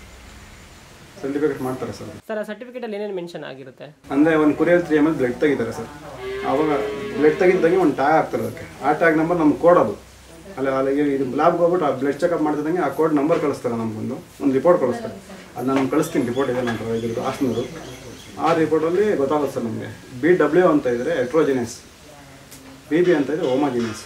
ಸರ್ಟಿಫಿಕೇಟ್ ಮಾಡ್ತಾರೆ ಸರ್ ಸರ್ ಆ ಸರ್ಟಿಫಿಕೇಟಲ್ಲಿ ಏನೇನು ಮೆನ್ಷನ್ ಆಗಿರುತ್ತೆ ಅಂದರೆ ಒಂದು ಕುರಿಯಲ್ಲಿ ತ್ರೀ ಎಮ್ ಎಲ್ ಬ್ಲಡ್ ತೆಗಿತಾರೆ ಸರ್ ಆವಾಗ ಬ್ಲಡ್ ತೆಗಿದ್ದಂಗೆ ಒಂದು ಟ್ಯಾಗ್ ಹಾಕ್ತಾರೆ ಅದಕ್ಕೆ ಆ ಟ್ಯಾಗ್ ನಂಬರ್ ನಮ್ಗೆ ಕೋಡ್ ಅದು ಅಲ್ಲಿ ಅಲ್ಲಿಗೆ ಇದು ಲ್ಯಾಬ್ಗೆ ಹೋಗ್ಬಿಟ್ಟು ಆ ಬ್ಲಡ್ ಚೆಕಪ್ ಮಾಡ್ತಿದ್ದಂಗೆ ಆ ಕೋಡ್ ನಂಬರ್ ಕಳಿಸ್ತಾರೆ ನಮಗೊಂದು ಒಂದು ರಿಪೋರ್ಟ್ ಕಳಿಸ್ತಾರೆ ಅದು ನಾನು ಕಳಿಸ್ತೀನಿ ರಿಪೋರ್ಟ್ ಇದೆ ನನ್ನ ಇದ್ರದ್ದು ಹಾಸ್ನದು ಆ ರಿಪೋರ್ಟಲ್ಲಿ ಗೊತ್ತಾಗುತ್ತೆ ಸರ್ ನಮಗೆ ಬಿ ಡಬ್ಲ್ಯೂ ಅಂತ ಇದ್ದರೆ ಎಟ್ರೋಜಿನಸ್ ಬಿ ಬಿ ಅಂತ ಇದ್ರೆ ಹೋಮೋಜಿನಸ್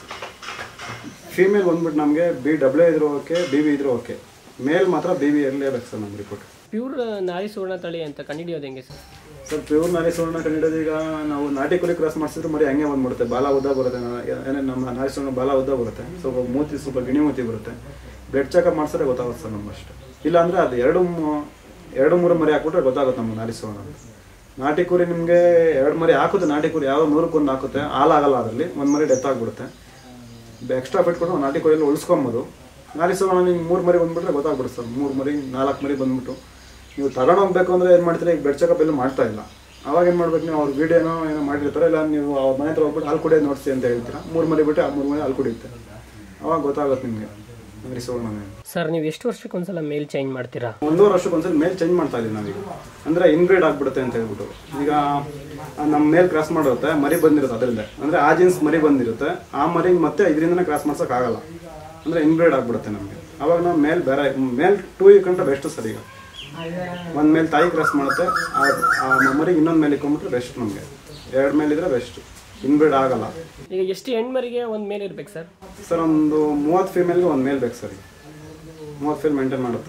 ಫೀಮೇಲ್ ಬಂದ್ಬಿಟ್ಟು ನಮಗೆ ಬಿ ಡಬ್ಲ್ಯೂ ಇದ್ರೂ ಓಕೆ ಬಿ ಬಿ ಇದ್ರೂ ಓಕೆ ಮೇಲ್ ಮಾತ್ರ ಬಿ ಬಿ ಇರಲೇಬೇಕು ಸರ್ ನಮ್ಮ ರಿಪೋರ್ಟ್ ಪ್ಯೂರ್ ನಾರಿ ಸುವರ್ಣ ತಳಿ ಅಂತ ಕಂಡುಹಿಡಿಯೋದು ಹೆಂಗೆ ಸರ್ ಸರ್ ಪ್ಯೂರ್ ನಾರಿ ಸುವರ್ಣ ಕಂಡಿಡೋದು ಈಗ ನಾವು ನಾಟಿ ಕುರಿ ಕ್ರಾಸ್ ಮಾಡಿಸಿದ್ರೆ ಮರಿ ಹಂಗೆ ಬಂದ್ಬಿಡುತ್ತೆ ಬಾಲ ಉದ್ದ ಬರುತ್ತೆ ಏನೇ ನಮ್ಮ ನಾರಿ ಸುವರ್ಣ ಬಾಲ ಉದ್ದ ಬರುತ್ತೆ ಸ್ವಲ್ಪ ಮೂತಿ ಸ್ವಲ್ಪ ಗಿಣಿ ಮೂತಿ ಬರುತ್ತೆ ಬ್ಲಡ್ ಚೆಕಪ್ ಮಾಡಿಸಿದ್ರೆ ಗೊತ್ತಾಗುತ್ತೆ ಸರ್ ನಮ್ಗೆ ಅಷ್ಟೇ ಇಲ್ಲಾಂದರೆ ಅದು ಎರಡು ಮೂ- ಎರಡು ಮೂರು ಮರಿ ಹಾಕ್ಬಿಟ್ರೆ ಗೊತ್ತಾಗುತ್ತೆ ನಮ್ಗೆ ನಾರಿ ಸುವರ್ಣ ಅಂತ ನಾಟಿ ಕುರಿ ನಿಮಗೆ ಎರಡು ಮರಿ ಹಾಕುತ್ತೆ ನಾಟಿ ಕುರಿ ಯಾವ ನೂರಕ್ಕೊಂದು ಹಾಕುತ್ತೆ ಹಾಲಾಗಲ್ಲ ಅದರಲ್ಲಿ ಒಂದು ಮರಿ ಡೆತ್ ಆಗಿಬಿಡುತ್ತೆ ಎಕ್ಸ್ಟ್ರಾ ಫಿಟ್ ಕೊಟ್ಟು ನಾಟಿ ಕೋಳಿಯಲ್ಲಿ ಉಳಿಸ್ಕೊಬೋದು ನಾರಿ ಸುವರ್ಣ ನಿಮ್ಗೆ ಮೂರು ಮರಿ ಬಂದ್ಬಿಟ್ರೆ ಗೊತ್ತಾಗ್ಬಿಡುತ್ತೆ ಸರ್ ಮೂರು ಮರಿ ನಾಲ್ಕು ಮರಿ ಬಂದ್ಬಿಟ್ಟು ನೀವು ತಗೊಂಡೋಗ್ಬೇಕು ಅಂದರೆ ಏನು ಮಾಡ್ತೀರಿ ಈಗ ಬೆಡ್ ಚೆಕಪ್ ಎಲ್ಲ ಮಾಡ್ತಾ ಇಲ್ಲ ಅವಾಗ ಏನು ಮಾಡ್ಬೇಕು ನೀವು ಅವ್ರ ವೀಡಿಯೋನೋ ಏನೋ ಮಾಡಿರ್ತಾರೆ ಇಲ್ಲ ನೀವು ಅವ್ರ ಮನೆ ಹತ್ರ ಹೋಗ್ಬಿಟ್ಟು ಹಾಲು ಕುಡಿಯೋದು ನೋಡಿಸಿ ಅಂತ ಹೇಳ್ತೀರಾ ಮೂರು ಮರಿ ಬಿಟ್ಟು ಆ ಮೂರು ಮರಿ ಹಾಲು ಕುಡಿಯುತ್ತೆ ಅವಾಗ ಗೊತ್ತಾಗುತ್ತೆ ನಿಮಗೆ ಅಂಗಡಿ ಸುವರ್ಣ ಸರ್ ನೀವು ಎಷ್ಟು ವರ್ಷಕ್ಕೆ ಒಂದ್ಸಲ ಮೇಲ್ ಚೇಂಜ್ ಮಾಡ್ತೀರಾ ಒಂದೂವರೆ ವರ್ಷಕ್ಕೆ ಒಂದ್ಸಲ ಮೇಲ್ ಚೇಂಜ್ ಮಾಡ್ತಾ ಇದೀವಿ ನಾವೀಗ ಅಂದ್ರೆ ಇನ್ಬ್ರೀಡ್ ಆಗ್ಬಿಡುತ್ತೆ ಅಂತ ಹೇಳ್ಬಿಟ್ಟು ಈಗ ನಮ್ಮ ಮೇಲ್ ಕ್ರಾಸ್ ಮಾಡಿರುತ್ತೆ ಮರಿ ಬಂದಿರುತ್ತೆ ಅದರಲ್ಲೇ ಅಂದ್ರೆ ಆ ಜೀನ್ಸ್ ಮರಿ ಬಂದಿರುತ್ತೆ ಆ ಮರಿಗೆ ಮತ್ತೆ ಇದರಿಂದನೇ ಕ್ರಾಸ್ ಮಾಡ್ಸಕ್ ಆಗಲ್ಲ ಅಂದ್ರೆ ಇನ್ಬ್ರೀಡ್ ಆಗ್ಬಿಡುತ್ತೆ ನಮಗೆ ಅವಾಗ ನಾವು ಮೇಲ್ ಬೇರೆ ಮೇಲ್ ಟೂ ಕಂಡ್ರೆ ಬೆಸ್ಟ್ ಸರ್ ಈಗ ಒಂದ್ ಮೇಲ್ ತಾಯಿ ಕ್ರಾಸ್ ಮಾಡುತ್ತೆ ಆ- ಆ ಮರಿಗೆ ಇನ್ನೊಂದು ಮೇಲೆ ಇಟ್ಕೊಂಡ್ಬಿಟ್ರೆ ಬೆಸ್ಟ್ ನಮಗೆ ಎರಡು ಮೇಲ್ ಇದ್ರೆ ಬೆಸ್ಟ್ ಇನ್ಬ್ರೀಡ್ ಆಗಲ್ಲ ಈಗ ಎಷ್ಟು ಹೆಣ್ಮರಿಗೆ ಒಂದು ಮೇಲ್ ಇರ್ಬೇಕು ಸರ್ ಸರ್ ಒಂದು ಮೂವತ್ತು ಫೀಮೇಲ್ಗೆ ಒಂದು ಮೇಲ್ ಬೇಕು ಸರ್ ಈಗ ಮೂವತ್ತು ಫೀಲ್ ಮೇಂಟೈನ್ ಮಾಡುತ್ತೆ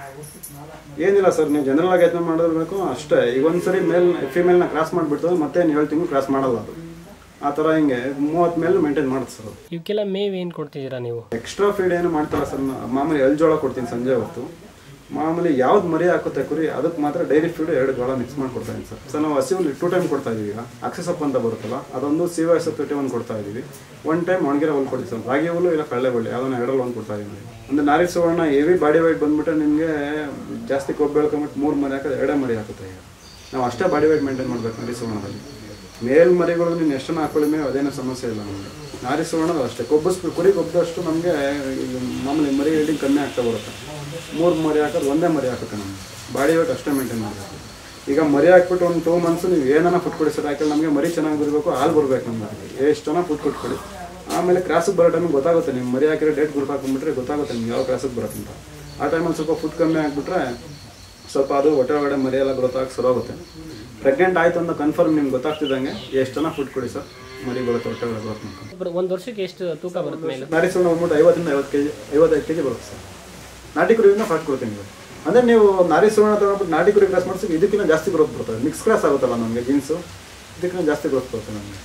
ಏನಿಲ್ಲ ಸರ್ ನೀವು ಜನರಲ್ ಆಗಿ ಯತ್ನ ಮಾಡಿರ್ಬೇಕು ಅಷ್ಟೇ ಈಗ ಒಂದ್ಸರಿ ಮೇಲ್ ಫಿಮೇಲ್ನ ಕ್ರಾಸ್ ಮಾಡಿಬಿಟ್ಟು ಮತ್ತೆ ಏಳು ತಿಂಗಳು ಕ್ರಾಸ್ ಮಾಡಲ್ಲ ಅದು ಆ ಥರ ಹಿಂಗೆ ಮೂವತ್ತು ಮೇಲ್ ಮೇಂಟೈನ್ ಮಾಡುತ್ತೆ ಸರ್ ಅದು ಇವಕ್ಕೆಲ್ಲ ಮೇವ್ ಏನು ಕೊಡ್ತಿದ್ದೀರಾ ನೀವು ಎಕ್ಸ್ಟ್ರಾ ಫೀಡ್ ಏನು ಮಾಡ್ತಾರ ಸರ್ ನಾ- ಮಾಮೂಲಿ ಎಲ್ ಜೋಳ ಕೊಡ್ತೀನಿ ಸಂಜೆ ಹೊತ್ತು ಮಾಮೂಲಿ ಯಾವ್ದು ಮರಿ ಹಾಕುತ್ತೆ ಕುರಿ ಅದಕ್ಕೆ ಮಾತ್ರ ಡೈರಿ ಫೀಡ್ ಎರಡು ಜೋಳ ಮಿಕ್ಸ್ ಮಾಡಿ ಕೊಡ್ತಾ ಇದೀನಿ ಸರ್ ಸರ್ ನಾವು ಹಸಿವಲ್ಲಿ ಟೂ ಟೈಮ್ ಕೊಡ್ತಾ ಇದೀವಿ ಈಗ ಅಕ್ಸೆಸ್ ಅಪ್ ಅಂತ ಬರುತ್ತಲ್ಲ ಅದೊಂದು ಸಿ ವೈ ಎಸ್ ಒಂದು ಕೊಡ್ತಾ ಇದೀವಿ ಒನ್ ಟೈಮ್ ಒಣಗಿರೋ ಹುಲ್ ಕೊಡ್ತೀವಿ ಸರ್ ರಾಗಿ ಹುಲ್ಲು ಇಲ್ಲ ಕಳ್ಳೆ ಬಳ್ಳಿ ಅದನ್ನ ಎರಡರಲ್ಲಿ ಒಂದು ಕೊಡ್ತಾ ಇದೀವಿ ಅಂದ್ರೆ ನಾರಿ ಸುವರ್ಣ ಹೆವಿ ಬಾಡಿ ವೈಟ್ ಬಂದ್ಬಿಟ್ರೆ ನಿಮಗೆ ಜಾಸ್ತಿ ಕೊಬ್ಬು ಬೆಳ್ಕೊಂಬಿಟ್ಟು ಮೂರು ಮರಿ ಹಾಕೋದು ಎರಡೇ ಮರಿ ಹಾಕುತ್ತೆ ಈಗ ನಾವು ಅಷ್ಟೇ ಬಾಡಿ ವೈಟ್ ಮೇಂಟೈನ್ ಮಾಡ್ಬೇಕು ನಾರಿ ಸುವರ್ಣದಲ್ಲಿ ಮೇಲ್ ಮರಿಗಳು ನೀನು ಎಷ್ಟನ್ನ ಹಾಕೊಳ್ಳಿ ಮೇಲೆ ಅದೇನೋ ಸಮಸ್ಯೆ ಇಲ್ಲ ನಮಗೆ ನಾರಿ ಸುವರ್ಣದ ಅಷ್ಟೇ ಕೊಬ್ಬಸ್ ಕುರಿ ಕೊಬ್ಬದಷ್ಟು ನಮಗೆ ಮಾಮೂಲಿ ಮರಿ ಹಿಡಿದು ಕಮ್ಮಿ ಆಗ್ತಾ ಬರುತ್ತೆ ಮೂರು ಮರಿ ಹಾಕೋದು ಒಂದೇ ಮರಿ ಹಾಕುತ್ತೆ ನಮಗೆ ಬಾಡಿ ವೇಟ್ ಅಷ್ಟೇ ಮೇಂಟೈನ್ ಮಾಡಬೇಕು ಈಗ ಮರಿ ಹಾಕ್ಬಿಟ್ಟು ಒಂದು ಟೂ ಮಂತ್ಸ್ ನೀವು ಏನಾನ ಫುಡ್ ಕೊಡಿ ಸರ್ ಯಾಕಂದ್ರೆ ನಮಗೆ ಮರಿ ಚೆನ್ನಾಗಿ ಬರಬೇಕು ಹಾಲು ಬರ್ಬೇಕು ನಮ್ಗೆ ಎಷ್ಟನ ಫುಡ್ ಕೊಟ್ಕೊಡಿ ಆಮೇಲೆ ಕ್ರಾಸಿಗೆ ಬರೋ ಟೈಮಿಗೆ ಗೊತ್ತಾಗುತ್ತೆ ನೀವು ಮರಿ ಹಾಕಿರೋ ಡೇಟ್ ಗ್ರೂಪ್ ಹಾಕೊಂಡ್ಬಿಟ್ರೆ ಗೊತ್ತಾಗುತ್ತೆ ನಿಮ್ಗೆ ಯಾವ ಕ್ರಾಸಿಗೆ ಬರುತ್ತೆ ಅಂತ ಆ ಟೈಮಲ್ಲಿ ಸ್ವಲ್ಪ ಫುಡ್ ಕಮ್ಮಿ ಆಗಿಬಿಟ್ರೆ ಸ್ವಲ್ಪ ಅದು ಹೊಟ್ಟೆ ಒಳಗಡೆ ಮರಿ ಎಲ್ಲ ಗ್ರೋತ್ ಆಗಿ ಸರಿ ಹೋಗುತ್ತೆ ಪ್ರೆಗ್ನೆಂಟ್ ಆಯ್ತು ಅಂತ ಕನ್ಫರ್ಮ್ ನಿಮ್ಗೆ ಗೊತ್ತಾಗ್ತಿದ್ದಂಗೆ ಎಷ್ಟು ಜನ ಫುಡ್ ಕೊಡಿ ಸರ್ ಮರಿ ಬರುತ್ತೆ ಹೊಟ್ಟೆ ಒಳಗೆ ಗ್ರೋತ್ ಮಾಡ್ಕೊಂಡು ಒಂದು ವರ್ಷಕ್ಕೆ ಎಷ್ಟು ತೂಕ ಬರುತ್ತೆ ಮೇಲೆ ನಾಟಿ ಸುಣ್ಣ ಬಂದ್ಬಿಟ್ಟು ಐವತ್ತರಿಂದ ಐವತ್ತು ಕೆ ಜಿ ಐವತ್ತೈದು ಕೆ ಜಿ ಬರುತ್ತೆ ಸರ್ ನಾಟಿ ಕುರಿಯಿಂದ ಫಸ್ಟ್ ಕೊಡ್ತೀನಿ ನೀವು ಅಂದರೆ ನೀವು ನಾರಿ ಸುವರ್ಣ ತಗೊಂಡ್ಬಿಟ್ಟು ನಾಟಿ ಕುರಿ ಕ್ರಾಸ್ ಮಾಡಿಸಿ ಇದಕ್ಕಿಂತ ಜಾಸ್ತಿ ಗ್ರೋತ್ ಬರ್ತದೆ ಮಿಕ್ಸ್ ಕ್ರಾಸ್ ಆಗುತ್ತಲ್ಲ ನಮಗೆ ಜೀನ್ಸು ಇದಕ್ಕಿಂತ ಜಾಸ್ತಿ ಗ್ರೋತ್ ಬರುತ್ತೆ ನಮಗೆ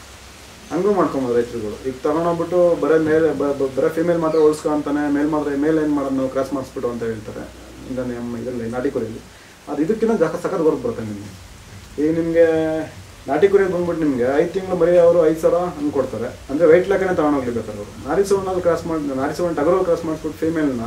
ಹಂಗೂ ಮಾಡ್ಕೊಬೋದು ರೈತರುಗಳು ಈಗ ತಗೊಂಡೋಗ್ಬಿಟ್ಟು ಬರೀ ಮೇಲೆ ಬ- ಬ- ಬರೀ ಫಿಮೇಲ್ ಮಾತ್ರ ಉಳಿಸ್ಕೊ ಅಂತಾನೆ ಮೇಲ್ ಮಾತ್ರ ಮೇಲ್ ಏನು ಮಾಡೋದು ನಾವು ಕ್ರಾಸ್ ಮಾಡಿಸ್ಬಿಟ್ಟು ಅಂತ ಹೇಳ್ತಾರೆ ಈಗ ನಮ್ಮ ಇದರಲ್ಲಿ ನಾಟಿ ಕುರಿಯಲ್ಲಿ ಅದು ಇದಕ್ಕಿಂತ ಜಾಸ್ತಿ ಸಖತ್ ವರ್ಕ್ ಬರುತ್ತೆ ನಿಮಗೆ ಈಗ ನಿಮಗೆ ನಾಟಿ ಕುರಿ ಬಂದ್ಬಿಟ್ಟು ನಿಮಗೆ ಐದು ತಿಂಗಳು ಬರೀ ಅವರು ಐದು ಸಾವಿರ ಹಂಗೆ ಕೊಡ್ತಾರೆ ಅಂದರೆ ವೆಯ್ಟ್ ಲೆಕ್ಕನೇ ತಗೊಂಡೋಗ್ಲಿ ಬೇಕಾದ್ರೆ ಅವರು ನಾರಿ ಸುವರ್ಣಲ್ಲಿ ಕ್ರಾಸ್ ಮಾಡಿ ನಾರಿ ಸುವರ್ಣ ಟಗರು ಕ್ರಾಸ್ ಮಾಡಿಸ್ಬಿಟ್ಟು ಫೀಮೇಲ್ನ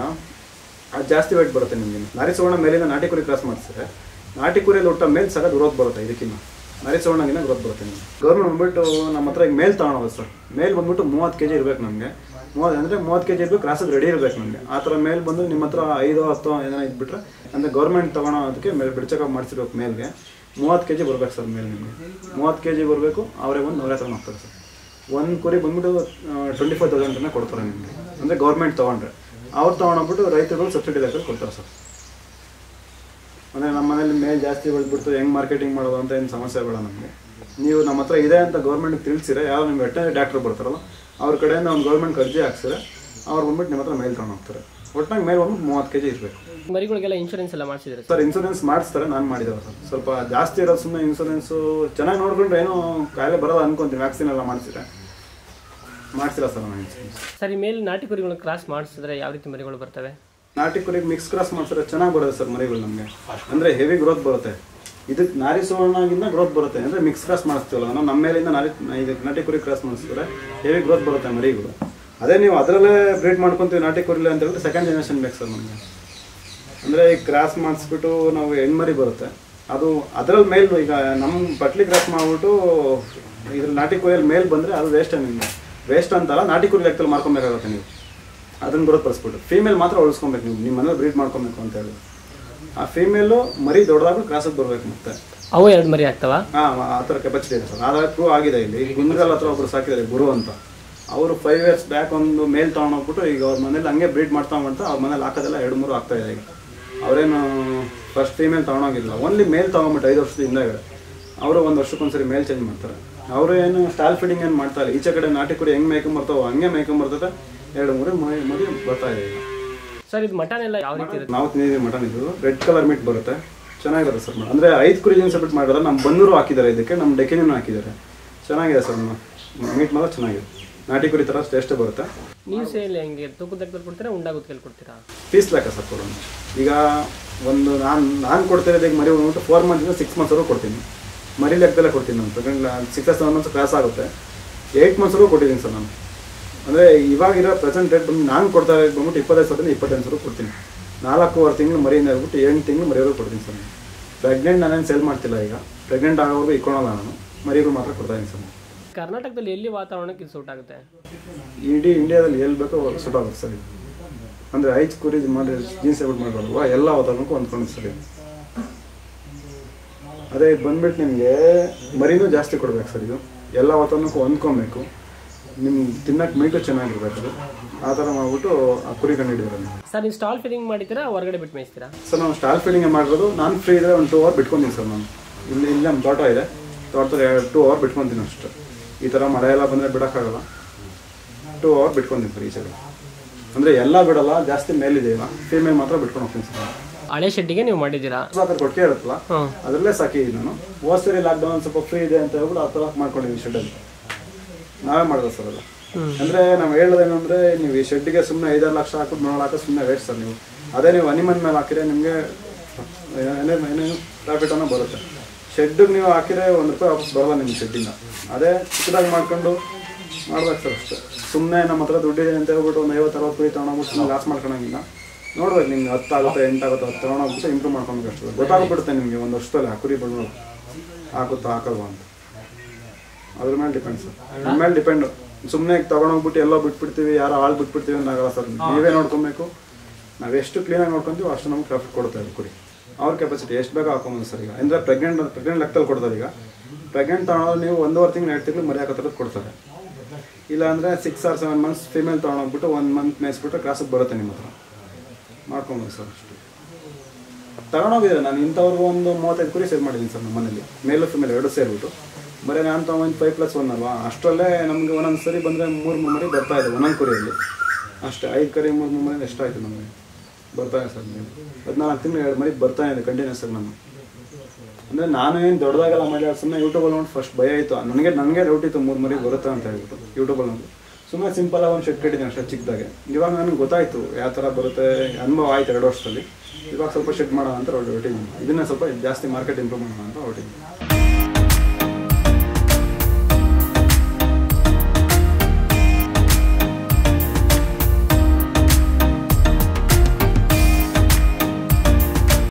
ಅದು ಜಾಸ್ತಿ ವೆಯ್ಟ್ ಬರುತ್ತೆ ನಿಮಗೆ ನಾರಿ ಸುವರ್ಣ ಮೇಲಿಂದ ನಾಟಿ ಕುರಿ ಕ್ರಾಸ್ ಮಾಡಿಸಿದ್ರೆ ನಾಟಿ ಕುರಿಯಲ್ಲಿ ಹುಟ್ಟ ಮೇಲೆ ಸಖತ್ ಗ್ರೋತ್ ಬರುತ್ತೆ ಇದಕ್ಕಿಂತ ನಾರಿ ಸುವರ್ಣಗಿನ ಗ್ರೋತ್ ಬರುತ್ತೆ ನಿಮಗೆ ಗೌರ್ಮೆಂಟ್ ಬಂದ್ಬಿಟ್ಟು ನಮ್ಮ ಹತ್ರ ಈಗ ಮೇಲ್ ತಗೊಳೋದು ಸರ್ ಮೇಲ್ ಬಂದ್ಬಿಟ್ಟು ಮೂವತ್ತು ಕೆ ಜಿ ಇರ್ಬೇಕು ನಮಗೆ ಮೂವತ್ತು ಅಂದರೆ ಮೂವತ್ತು ಕೆ ಜಿ ಇರ್ಬೇಕು ಕ್ರಾಸಿಗೆ ರೆಡಿ ಇರ್ಬೇಕು ನಮಗೆ ಆ ಥರ ಮೇಲ್ ಬಂದು ನಿಮ್ಮ ಹತ್ರ ಐದು ಹತ್ತು ಏನೋ ಇದ್ಬಿಟ್ರೆ ಅಂದರೆ ಗೌರ್ಮೆಂಟ್ ತೊಗೊಳೋದಕ್ಕೆ ಮೇಲೆ ಬ್ಲಡ್ ಚೆಕಪ್ ಮಾಡಿಸಿರ್ಬೇಕು ಮೇಲ್ಗೆ ಮೂವತ್ತು ಕೆ ಜಿ ಬರ್ಬೇಕು ಸರ್ ಮೇಲ್ ನಿಮಗೆ ಮೂವತ್ತು ಕೆ ಜಿ ಬರಬೇಕು ಅವರೇ ಒಂದು ನೂರ ಹತ್ರ ಹೋಗ್ತಾರೆ ಸರ್ ಒಂದು ಕುರಿ ಬಂದ್ಬಿಟ್ಟು ಟ್ವೆಂಟಿ ಫೈವ್ ತೌಸಂಡನ್ನ ಕೊಡ್ತಾರೆ ನಿಮಗೆ ಅಂದರೆ ಗೌರ್ಮೆಂಟ್ ತೊಗೊಂಡ್ರೆ ಅವ್ರು ತೊಗೊಂಡೋಗ್ಬಿಟ್ಟು ರೈತರುಗಳು ಸಬ್ಸಿಡಿ ಲೆಕ್ಕದಲ್ಲಿ ಕೊಡ್ತಾರೆ ಸರ್ ಅಂದರೆ ನಮ್ಮ ಮನೇಲಿ ಮೇಲ್ ಜಾಸ್ತಿ ಬೆಳೆದ್ಬಿಡ್ತು ಹೆಂಗೆ ಮಾರ್ಕೆಟಿಂಗ್ ಮಾಡೋದು ಅಂತ ಏನು ಸಮಸ್ಯೆ ಬೇಡ ನಮಗೆ ನೀವು ನಮ್ಮ ಹತ್ರ ಇದೆ ಅಂತ ಗೌರ್ಮೆಂಟ್ಗೆ ತಿಳಿಸಿದ್ರೆ ಯಾರೋ ನಿಮ್ಮ ವೆಟನರಿ ಡಾಕ್ಟರ್ ಬರ್ತಾರಲ್ಲ ಅವ್ರ ಕಡೆಯಿಂದ ಒಂದು ಗೌರ್ಮೆಂಟ್ ಅರ್ಜಿ ಹಾಕ್ಸಿದ್ರೆ ಅವ್ರು ಬಂದ್ಬಿಟ್ಟು ನಿಮ್ಮ ಹತ್ರ ಮೇಲ್ ತೊಗೊಂಡು ಹೋಗ್ತಾರೆ ಒಟ್ಟಾಗಿ ಮೇಲ್ ಬಂದ್ಬಿಟ್ಟು ಮೂವತ್ತು ಕೆ ಜಿ ಇರಬೇಕು ಮರಿಗಳಿಗೆಲ್ಲ ಇನ್ಶೂರೆನ್ಸ್ ಎಲ್ಲ ಮಾಡಿಸಿದ್ರೆ ಸರ್ ಇನ್ಸೂರೆನ್ಸ್ ಮಾಡಿಸ್ತಾರೆ ನಾನು ಮಾಡಿದ್ದೇವೆ ಸರ್ ಸ್ವಲ್ಪ ಜಾಸ್ತಿ ಇರೋದು ಸುಮ್ಮನೆ ಇನ್ಸೂರೆನ್ಸು ಚೆನ್ನಾಗಿ ನೋಡ್ಕೊಂಡ್ರೆ ಏನೋ ಕಾಯಿಲೆ ಬರೋದು ಅನ್ಕೊಂತೀನಿ ವ್ಯಾಕ್ಸಿನ್ ಎಲ್ಲ ಮಾಡಿಸಿದ್ರೆ ಮಾಡಿಸಿಲ್ಲ ಸರ್ ನಾನು ಇನ್ಸೂರೆನ್ಸ್ ಸರ್ ಈ ಮೇಲೆ ನಾಟಿ ಕುರಿಗಳನ್ನ ಕ್ರಾಸ್ ಮಾಡಿಸಿದ್ರೆ ಯಾವ ರೀತಿ ಮರಿಗಳು ಬರ್ತವೆ ನಾಟಿ ಕುರಿಗೆ ಮಿಕ್ಸ್ ಕ್ರಾಸ್ ಮಾಡ್ತಾರೆ ಚೆನ್ನಾಗಿ ಬರುತ್ತೆ ಸರ್ ಮರಿಗಳು ನಮಗೆ ಅಂದರೆ ಹೆವಿ ಗ್ರೋತ್ ಬರುತ್ತೆ ಇದಕ್ಕೆ ನಾರಿ ಸುವರ್ಣಗಿಂತ ಗ್ರೋತ್ ಬರುತ್ತೆ ಅಂದರೆ ಮಿಕ್ಸ್ ಕ್ರಾಸ್ ಮಾಡಿಸ್ತೀವಲ್ಲ ನಾವು ನಮ್ಮ ಮೇಲಿಂದ ನಾರಿ ಇದಕ್ಕೆ ನಾಟಿ ಕುರಿ ಕ್ರಾಸ್ ಮಾಡಿಸಿದ್ರೆ ಹೆವಿ ಗ್ರೋತ್ ಬರುತ್ತೆ ಮರಿಗಳು ಅದೇ ನೀವು ಅದರಲ್ಲೇ ಬ್ರೀಡ್ ಮಾಡ್ಕೊತೀವಿ ನಾಟಿ ಕುರಿಲಿ ಅಂತ ಹೇಳಿದ್ರೆ ಸೆಕೆಂಡ್ ಜನರೇಷನ್ ಬೇಕು ಸರ್ ನಮಗೆ ಅಂದರೆ ಈಗ ಕ್ರಾಸ್ ಮಾಡಿಸ್ಬಿಟ್ಟು ನಾವು ಹೆಣ್ಮರಿ ಬರುತ್ತೆ ಅದು ಅದರಲ್ಲಿ ಮೇಲ್ ಈಗ ನಮ್ಮ ಪಟ್ಲಿ ಕ್ರಾಸ್ ಮಾಡಿಬಿಟ್ಟು ಇದ್ರ ನಾಟಿ ಕುರಿಯಲ್ಲಿ ಮೇಲ್ ಬಂದರೆ ಅದು ವೇಸ್ಟ್ ನಿಮಗೆ ವೇಸ್ಟ್ ಅಂತಲ್ಲ ನಾಟಿ ಕುರಿ ಲೆಕ್ಕದಲ್ಲಿ ಮಾಡ್ಕೊಬೇಕಾಗುತ್ತೆ ನೀವು ಅದನ್ನು ಗ್ರೋತ್ ಪಡಿಸ್ಬಿಟ್ಟು ಫೀಮೇಲ್ ಮಾತ್ರ ಉಳಿಸ್ಕೊಬೇಕು ನೀವು ನಿಮ್ಮ ಮನೇಲಿ ಬ್ರೀಡ್ ಮಾಡ್ಕೊಬೇಕು ಅಂತ ಹೇಳಿ ಆ ಫೀಮೇಲು ಮರಿ ದೊಡ್ಡದಾಗಿ ಕ್ರಾಸಿಗೆ ಬರಬೇಕು ಮತ್ತೆ ಅವು ಎರಡು ಮರಿ ಆಗ್ತಾವ ಹಾಂ ಆ ಥರ ಕೆಪಾಸಿಟಿ ಇದೆ ಸರ್ ಆದ್ರೆ ಪ್ರೂವ್ ಆಗಿದೆ ಇಲ್ಲಿ ಈಗ ಗುಂಡ್ಗಲ್ ಹತ್ರ ಒಬ್ರು ಸಾಕಿದ್ದಾರೆ ಗುರು ಅಂತ ಅವರು ಫೈವ್ ಇಯರ್ಸ್ ಬ್ಯಾಕ್ ಒಂದು ಮೇಲ್ ತೊಗೊಂಡೋಗ್ಬಿಟ್ಟು ಈಗ ಅವ್ರ ಮನೇಲಿ ಹಂಗೆ ಬ್ರೀಡ್ ಮಾಡ್ತಾ ಮಾಡ್ತಾ ಅವ್ರ ಮನೇಲಿ ಹಾಕೋದೆಲ್ಲ ಎರಡು ಮೂರು ಆಗ್ತಾ ಇದೆ ಈಗ ಅವರೇನು ಫಸ್ಟ್ ಫೀಮೇಲ್ ತೊಗೊಂಡೋಗಿಲ್ಲ ಓನ್ಲಿ ಮೇಲ್ ತೊಗೊಂಬಿಟ್ಟು ಐದು ವರ್ಷದ ಹಿಂದೆಗಡೆ ಅವರು ಒಂದು ವರ್ಷಕ್ಕೊಂದ್ಸರಿ ಮೇಲ್ ಚೇಂಜ್ ಮಾಡ್ತಾರೆ ಅವರು ಏನು ಸ್ಟಾಲ್ ಫೀಡಿಂಗ್ ಏನು ಮಾಡ್ತಾ ಇಲ್ಲ ಈಚೆ ಕಡೆ ನಾಟಿ ಕುರಿ ಹೆಂಗೆ ಮೇಯ್ಕೊಂಬರ್ತಾವೋ ಹಂಗೆ ಮೇಯ್ಕೊಂಬರ್ತದೆ ಎರಡು ಮೂರು ಮರಿ ಮರಿ ಬರ್ತಾ ಇದೆ ಈಗ ಸರ್ ಇದು ಮಟನ್ ಎಲ್ಲ ಯಾವ ರೀತಿ ಇರುತ್ತೆ ನಾವು ತಿಂದಿದ್ದೀವಿ ಮಟನ್ ಇದು ರೆಡ್ ಕಲರ್ ಮೀಟ್ ಬರುತ್ತೆ ಚೆನ್ನಾಗಿರುತ್ತೆ ಸರ್ ಅಂದರೆ ಐದು ಕುರಿ ಜೀನ್ಸ್ ಬಿಟ್ಟು ಮಾಡಿದ್ರೆ ನಮ್ಮ ಬನ್ನೂರು ಹಾಕಿದ್ದಾರೆ ಇದಕ್ಕೆ ನಮ್ಮ ಡೆಕಿನೂ ಹಾಕಿದ್ದಾರೆ ಚೆನ್ನಾಗಿದೆ ಸರ್ ಮೀಟ್ ಮಾತ್ರ ಚೆನ್ನಾಗಿದೆ ನಾಟಿ ಕುರಿ ಥರ ಟೇಸ್ಟ್ ಬರುತ್ತೆ ನೀವು ಸೇಲ್ ಹೆಂಗೆ ತೂಕದ ಲೆಕ್ಕದಲ್ಲಿ ಕೊಡ್ತೀರಾ ಉಂಡಾಗುತ್ತಲ್ಲಿ ಕೊಡ್ತೀರಾ ಪೀಸ್ ಲೆಕ್ಕ ಸರ್ ಕೊಡೋಣ ಈಗ ಒಂದು ನಾನು ನಾನು ಕೊಡ್ತಿರೋದು ಈಗ ಮರಿ ಬಂದ್ಬಿಟ್ಟು ಫೋರ್ ಮಂತ್ಸಿಂದ ಸಿಕ್ಸ್ ಮಂತ್ಸ್ವರೆಗೂ ಕೊಡ್ತೀನಿ ಮರಿ ಲೆಕ್ಕದಲ್ಲೇ ಕೊಡ್ತೀನಿ ನಾನು pregnant six seven months class ಆಗುತ್ತೆ ಏಯ್ಟ್ ಮಂತ್ಸ್ವರೆಗೂ ಕೊಟ್ಟಿದ್ದೀನಿ ಸರ್ ನಾನು ಅಂದರೆ ಇವಾಗಿರೋ ಪ್ರೆಸೆಂಟ್ ರೇಟ್ ಬಂದು ನಾನು ಕೊಡ್ತಾ ಇರೋದು ಬಂದ್ಬಿಟ್ಟು ಇಪ್ಪತ್ತೈದು ಸಾವಿರದಿಂದ ಇಪ್ಪತ್ತೈದು ಸಾವಿರ ಕೊಡ್ತೀನಿ ನಾಲ್ಕೂವರೆ ತಿಂಗಳು ಮರಿಯಿಂದ ಹೇಳ್ಬಿಟ್ಟು ಎಂಟು ತಿಂಗಳು ಮರಿಯವರು ಕೊಡ್ತೀನಿ ಸರ್ ಪ್ರೆಗ್ನೆಂಟ್ ನಾನೇನು ಸೇಲ್ ಮಾಡ್ತಿಲ್ಲ ಈಗ ಪ್ರೆಗ್ನೆಂಟ್ ಆಗೋವರೆಗೂ ಇಟ್ಕೊಳಲ್ಲ ನಾನು ಮರಿಗಳು ಮಾತ್ರ ಕೊಡ್ತಾ ಇದ್ದೀನಿ ಸರ್ ಕರ್ನಾಟಕದಲ್ಲಿ ಎಲ್ಲಿ ವಾತಾವರಣಕ್ಕೆ ಇದು ಸೂಟ್ ಆಗುತ್ತೆ ಇಡೀ ಇಂಡಿಯಾದಲ್ಲಿ ಎಲ್ಲಿ ಬೇಕೋ ಸೂಟ್ ಆಗುತ್ತೆ ಸರ್ ಇದು ಅಂದರೆ ಐದು ಕುರಿ ಮಾಡಿ ಜೀನ್ಸ್ ಹೇಳ್ಬಿಟ್ಟು ಮಾಡ್ಬಾರ್ದಲ್ವ ಎಲ್ಲ ವಾತಾವರಣಕ್ಕೂ ಹೊಂದ್ಕೊಂಡು ಸರಿ ಅದೇ ಇದು ಬಂದ್ಬಿಟ್ಟು ನಿಮಗೆ ಮರಿನೂ ಜಾಸ್ತಿ ಕೊಡ್ಬೇಕು ಸರ್ ಇದು ಎಲ್ಲ ವಾತಾವರಣಕ್ಕೂ ಹೊಂದ್ಕೊಬೇಕು ನಿಮ್ಗೆ ತಿನ್ನಕ್ಕೆ ಮೀಟು ಚೆನ್ನಾಗಿರ್ಬೇಕು ಅದು ಆ ಥರ ಮಾಡ್ಬಿಟ್ಟು ಆ ಕುರಿ ಕಂಡು ಸರ್ ನೀವು ಸ್ಟಾಲ್ ಫಿಲ್ಲಿಂಗ್ ಮಾಡಿದ್ದೀರಾ ಹೊರಗಡೆ ಬಿಟ್ಟು ಮೇಯಿಸ್ತೀರಾ ಸರ್ ನಾವು ಸ್ಟಾಲ್ ಫೀಲಿಂಗ್ ಮಾಡಿರೋದು ನಾನು ಫ್ರೀ ಇದ್ರೆ ಒಂದು ಟೂ ಅವರ್ ಬಿಟ್ಕೊಂತೀನಿ ಸರ್ ನಾನು ಇಲ್ಲಿ ಇಲ್ಲಿ ನಮ್ಮ ತೋಟ ಇದೆ ತೋಟದಲ್ಲಿ ಎರಡು ಟೂ ಅವರ್ ಬಿಟ್ಕೊತೀನಿ ಅಷ್ಟು ಈ ಥರ ಮಳೆ ಎಲ್ಲ ಬಂದರೆ ಬಿಡೋಕ್ಕಾಗಲ್ಲ ಟೂ ಅವರ್ ಬಿಟ್ಕೊತೀನಿ ಸರ್ ಈ ಸೈಡ್ ಅಂದರೆ ಎಲ್ಲ ಬಿಡಲ್ಲ ಜಾಸ್ತಿ ಮೇಲಿದೆಯಲ್ಲ ಫೀಮೇಲ್ ಮಾತ್ರ ಬಿಟ್ಕೊಂಡು ಹೋಗ್ತೀನಿ ಸರ್ ಹಳೆ ಶೆಡ್ಡಿಗೆ ನೀವು ಮಾಡಿದ್ದೀರಾ ಸಾಕರ್ ಕೊಟ್ಟಿಗೆ ಇರುತ್ತಲ್ಲ ಹ್ಮ್. ಅದರಲ್ಲೇ ಸಾಕಿದ್ದೀನಿ ನಾನು ಹೋದ ಸರಿ ಲಾಕ್ಡೌನ್ ಸ್ವಲ್ಪ ಫ್ರೀ ಇದೆ ಅಂತ ಹೇಳ್ಬಿಟ್ಟು ಆ ಥರ ಮಾಡ್ಕೊಂಡಿದ್ದೀನಿ ಶೆಡ್ಡಲ್ಲಿ ನಾವೇ ಮಾಡೋದು ಸರ್ ಅದು ಅಂದರೆ ನಾವು ಹೇಳೋದೇನಂದ್ರೆ ನೀವು ಈ ಶೆಡ್ಡಿಗೆ ಸುಮ್ಮನೆ ಐದಾರು ಲಕ್ಷ ಹಾಕಿದ್ ನೋಡೋಣ ಹಾಕೋ ಸುಮ್ಮನೆ ವೇಸ್ಟ್ ಸರ್ ನೀವು ಅದೇ ನೀವು ಅನಿಮನ್ ಮೇಲೆ ಹಾಕಿದ್ರೆ ನಿಮಗೆ ಏನೇನು ಏನೇನು ಪ್ರಾಫಿಟ್ ಅನ್ನೋ ಬರುತ್ತೆ ಶೆಡ್ಡಿಗೆ ನೀವು ಹಾಕಿದ್ರೆ ಒಂದು ರೂಪಾಯಿ ವಾಪಸ್ ಬರಲ್ಲ ನಿಮ್ಮ ಶೆಡ್ಡಿಂದ ಅದೇ ಚಿಕ್ಕದಾಗಿ ಮಾಡ್ಕೊಂಡು ಮಾಡ್ಬೇಕು ಸರ್ ಅಷ್ಟೇ ಸುಮ್ಮನೆ ನಮ್ಮ ಹತ್ರ ದುಡ್ಡಿದೆ ಅಂತ ಹೇಳ್ಬಿಟ್ಟು ಒಂದು ಐವತ್ತು ಅರವತ್ತು ಕುರಿ ತೊಗೊಂಡೋಗ್ಬಿಟ್ಟು ಸುಮ್ಮನೆ ಲಾಸ್ ಮಾಡ್ಕೊಳಂಗಿಲ್ಲ ನೋಡ್ಬೇಕು ನಿಮ್ಗೆ ಹತ್ತಾಗುತ್ತೆ ಎಂಟಾಗುತ್ತೆ ಹತ್ತು ತೊಗೊಂಡೋಗ್ಬಿಟ್ಟು ಇಂಪ್ರೂವ್ ಮಾಡ್ಕೊಬೇಕು ಅಷ್ಟೇ ಗೊತ್ತಾಗ್ಬಿಡುತ್ತೆ ನಿಮಗೆ ಒಂದು ವರ್ಷದಲ್ಲಿ ಆ ಕುರಿ ಬಂದು ಹಾಕುತ್ತಾ ಹಾಕಲ್ವಾ ಅಂತ ಅದ್ರ ಮೇಲೆ ಡಿಪೆಂಡ್ ಸರ್ ನಿಮ್ಮ ಮೇಲೆ ಡಿಪೆಂಡ್ ಸುಮ್ಮನೆ ತಗೊಂಡೋಗ್ಬಿಟ್ಟು ಎಲ್ಲೋ ಬಿಟ್ಬಿಡ್ತೀವಿ ಯಾರೋ ಹಾಳು ಬಿಟ್ಬಿಡ್ತೀವಿ ಅಂತ ಆಗಲ್ಲ ಸರ್ ನೀವೇ ನೋಡ್ಕೊಬೇಕು ನಾವು ಎಷ್ಟು ಕ್ಲೀನಾಗಿ ನೋಡ್ಕೊಂತೀವಿ ಅಷ್ಟು ನಮ್ಗೆ ಪ್ರಾಫಿಟ್ ಕೊಡುತ್ತೆ ಅದು ಕುರಿ ಅವ್ರ ಕೆಪಾಸಿಟಿ ಎಷ್ಟು ಬೇಗ ಹಾಕೊಂಬೋದು ಸರ್ ಈಗ ಅಂದರೆ ಪ್ರೆಗ್ನೆಂಟ್ ಪ್ರೆಗ್ನೆಂಟ್ ಲೆಕ್ಕದಲ್ಲಿ ಕೊಡ್ತಾರೆ ಈಗ ಪ್ರೆಗ್ನೆಂಟ್ ತಗೊಳೋದು ನೀವು ಒಂದೂವರೆ ತಿಂಗಳು ಎರಡು ತಿಂಗಳು ಮರಿ ಹಾಕೋ ಥರದ್ದು ಕೊಡ್ತಾರೆ ಇಲ್ಲ ಅಂದರೆ six or seven months female ತೊಗೊಂಡೋಗ್ಬಿಟ್ಟು ಒಂದು ಮಂತ್ ಮೇಯಿಸ್ಬಿಟ್ಟು ಕ್ರಾಸಿಗೆ ಬರುತ್ತೆ ನಿಮ್ಮ ಹತ್ರ ಮಾಡ್ಕೊಬೋದು ಸರ್ ಅಷ್ಟು ತಗೊಂಡೋಗಿದ್ದೆ ನಾನು ಇಂಥವ್ರಿಗೂ ಒಂದು ಮೂವತ್ತೈದು ಕುರಿ ಸೇಲ್ ಮಾಡಿದ್ದೀನಿ ಸರ್ ನಮ್ಮ ಮನೇಲಿ ಮೇಲು ಫಿಮೇಲ್ ಎರಡು ಸೇರಿಬಿಟ್ಟು ಬರೀ ನಾನು ತೊಗೊಂಡು ಫೈವ್ ಪ್ಲಸ್ ಒನ್ ಅಲ್ವಾ ಅಷ್ಟರಲ್ಲೇ ನಮಗೆ ಒಂದೊಂದು ಸರಿ ಬಂದರೆ ಮೂರು ಮೂರು ಮರಿ ಬರ್ತಾ ಇದೆ ಒಂದೊಂದು ಕುರಿಯಲ್ಲಿ ಅಷ್ಟೇ ಐದು ಕರಿ ಮೂರು ಮೂರು ಮರಿ ಎಷ್ಟಾಯಿತು ನಮಗೆ ಬರ್ತಾ ಇದೆ ಸರ್ ನೀವು ಹದಿನಾಲ್ಕು ತಿಂಗಳು ಎರಡು ಮರಿ ಬರ್ತಾ ಇದೆ ಕಂಟಿನ್ಯೂಸ್ ಆಗಿ ನಾನು ಅಂದರೆ ನಾನು ಏನು ದೊಡ್ಡದಾಗೆಲ್ಲ ಮಾಡಿ ಸುಮ್ಮನೆ ಯೂಟ್ಯೂಬಲ್ಲಿ ನೋಡಿ ಫಸ್ಟ್ ಭಯ ಆಯಿತು ನನಗೆ ನನಗೆ ಡೌಟ್ ಇತ್ತು ಮೂರು ಮರಿ ಬರುತ್ತೆ ಅಂತ ಹೇಳ್ಬಿಟ್ಟು ಯೂಟ್ಯೂಬಲ್ಲಿ ನೋಡಿ ಸುಮ್ಮನೆ ಸಿಂಪಲಾಗಿ ಒಂದು ಶೆಟ್ ಕಟ್ಟಿದ್ದೀನಿ ಅಷ್ಟೇ ಚಿಕ್ಕದಾಗೆ ಇವಾಗ ನನಗೆ ಗೊತ್ತಾಯಿತು ಯಾವ ಥರ ಬರುತ್ತೆ ಅನುಭವ ಆಯ್ತು ಎರಡು ವರ್ಷದಲ್ಲಿ ಇವಾಗ ಸ್ವಲ್ಪ ಶೆಟ್ ಮಾಡೋಣ ಅಂತ ಹೊರಟಿದ್ದೀನಿ ಇದನ್ನ ಸ್ವಲ್ಪ ಜಾಸ್ತಿ ಮಾರ್ಕೆಟ್ ಇಂಪ್ರೂವ್ ಮಾಡೋಣ ಅಂತ ಹೊರಟಿದ್ದೀನಿ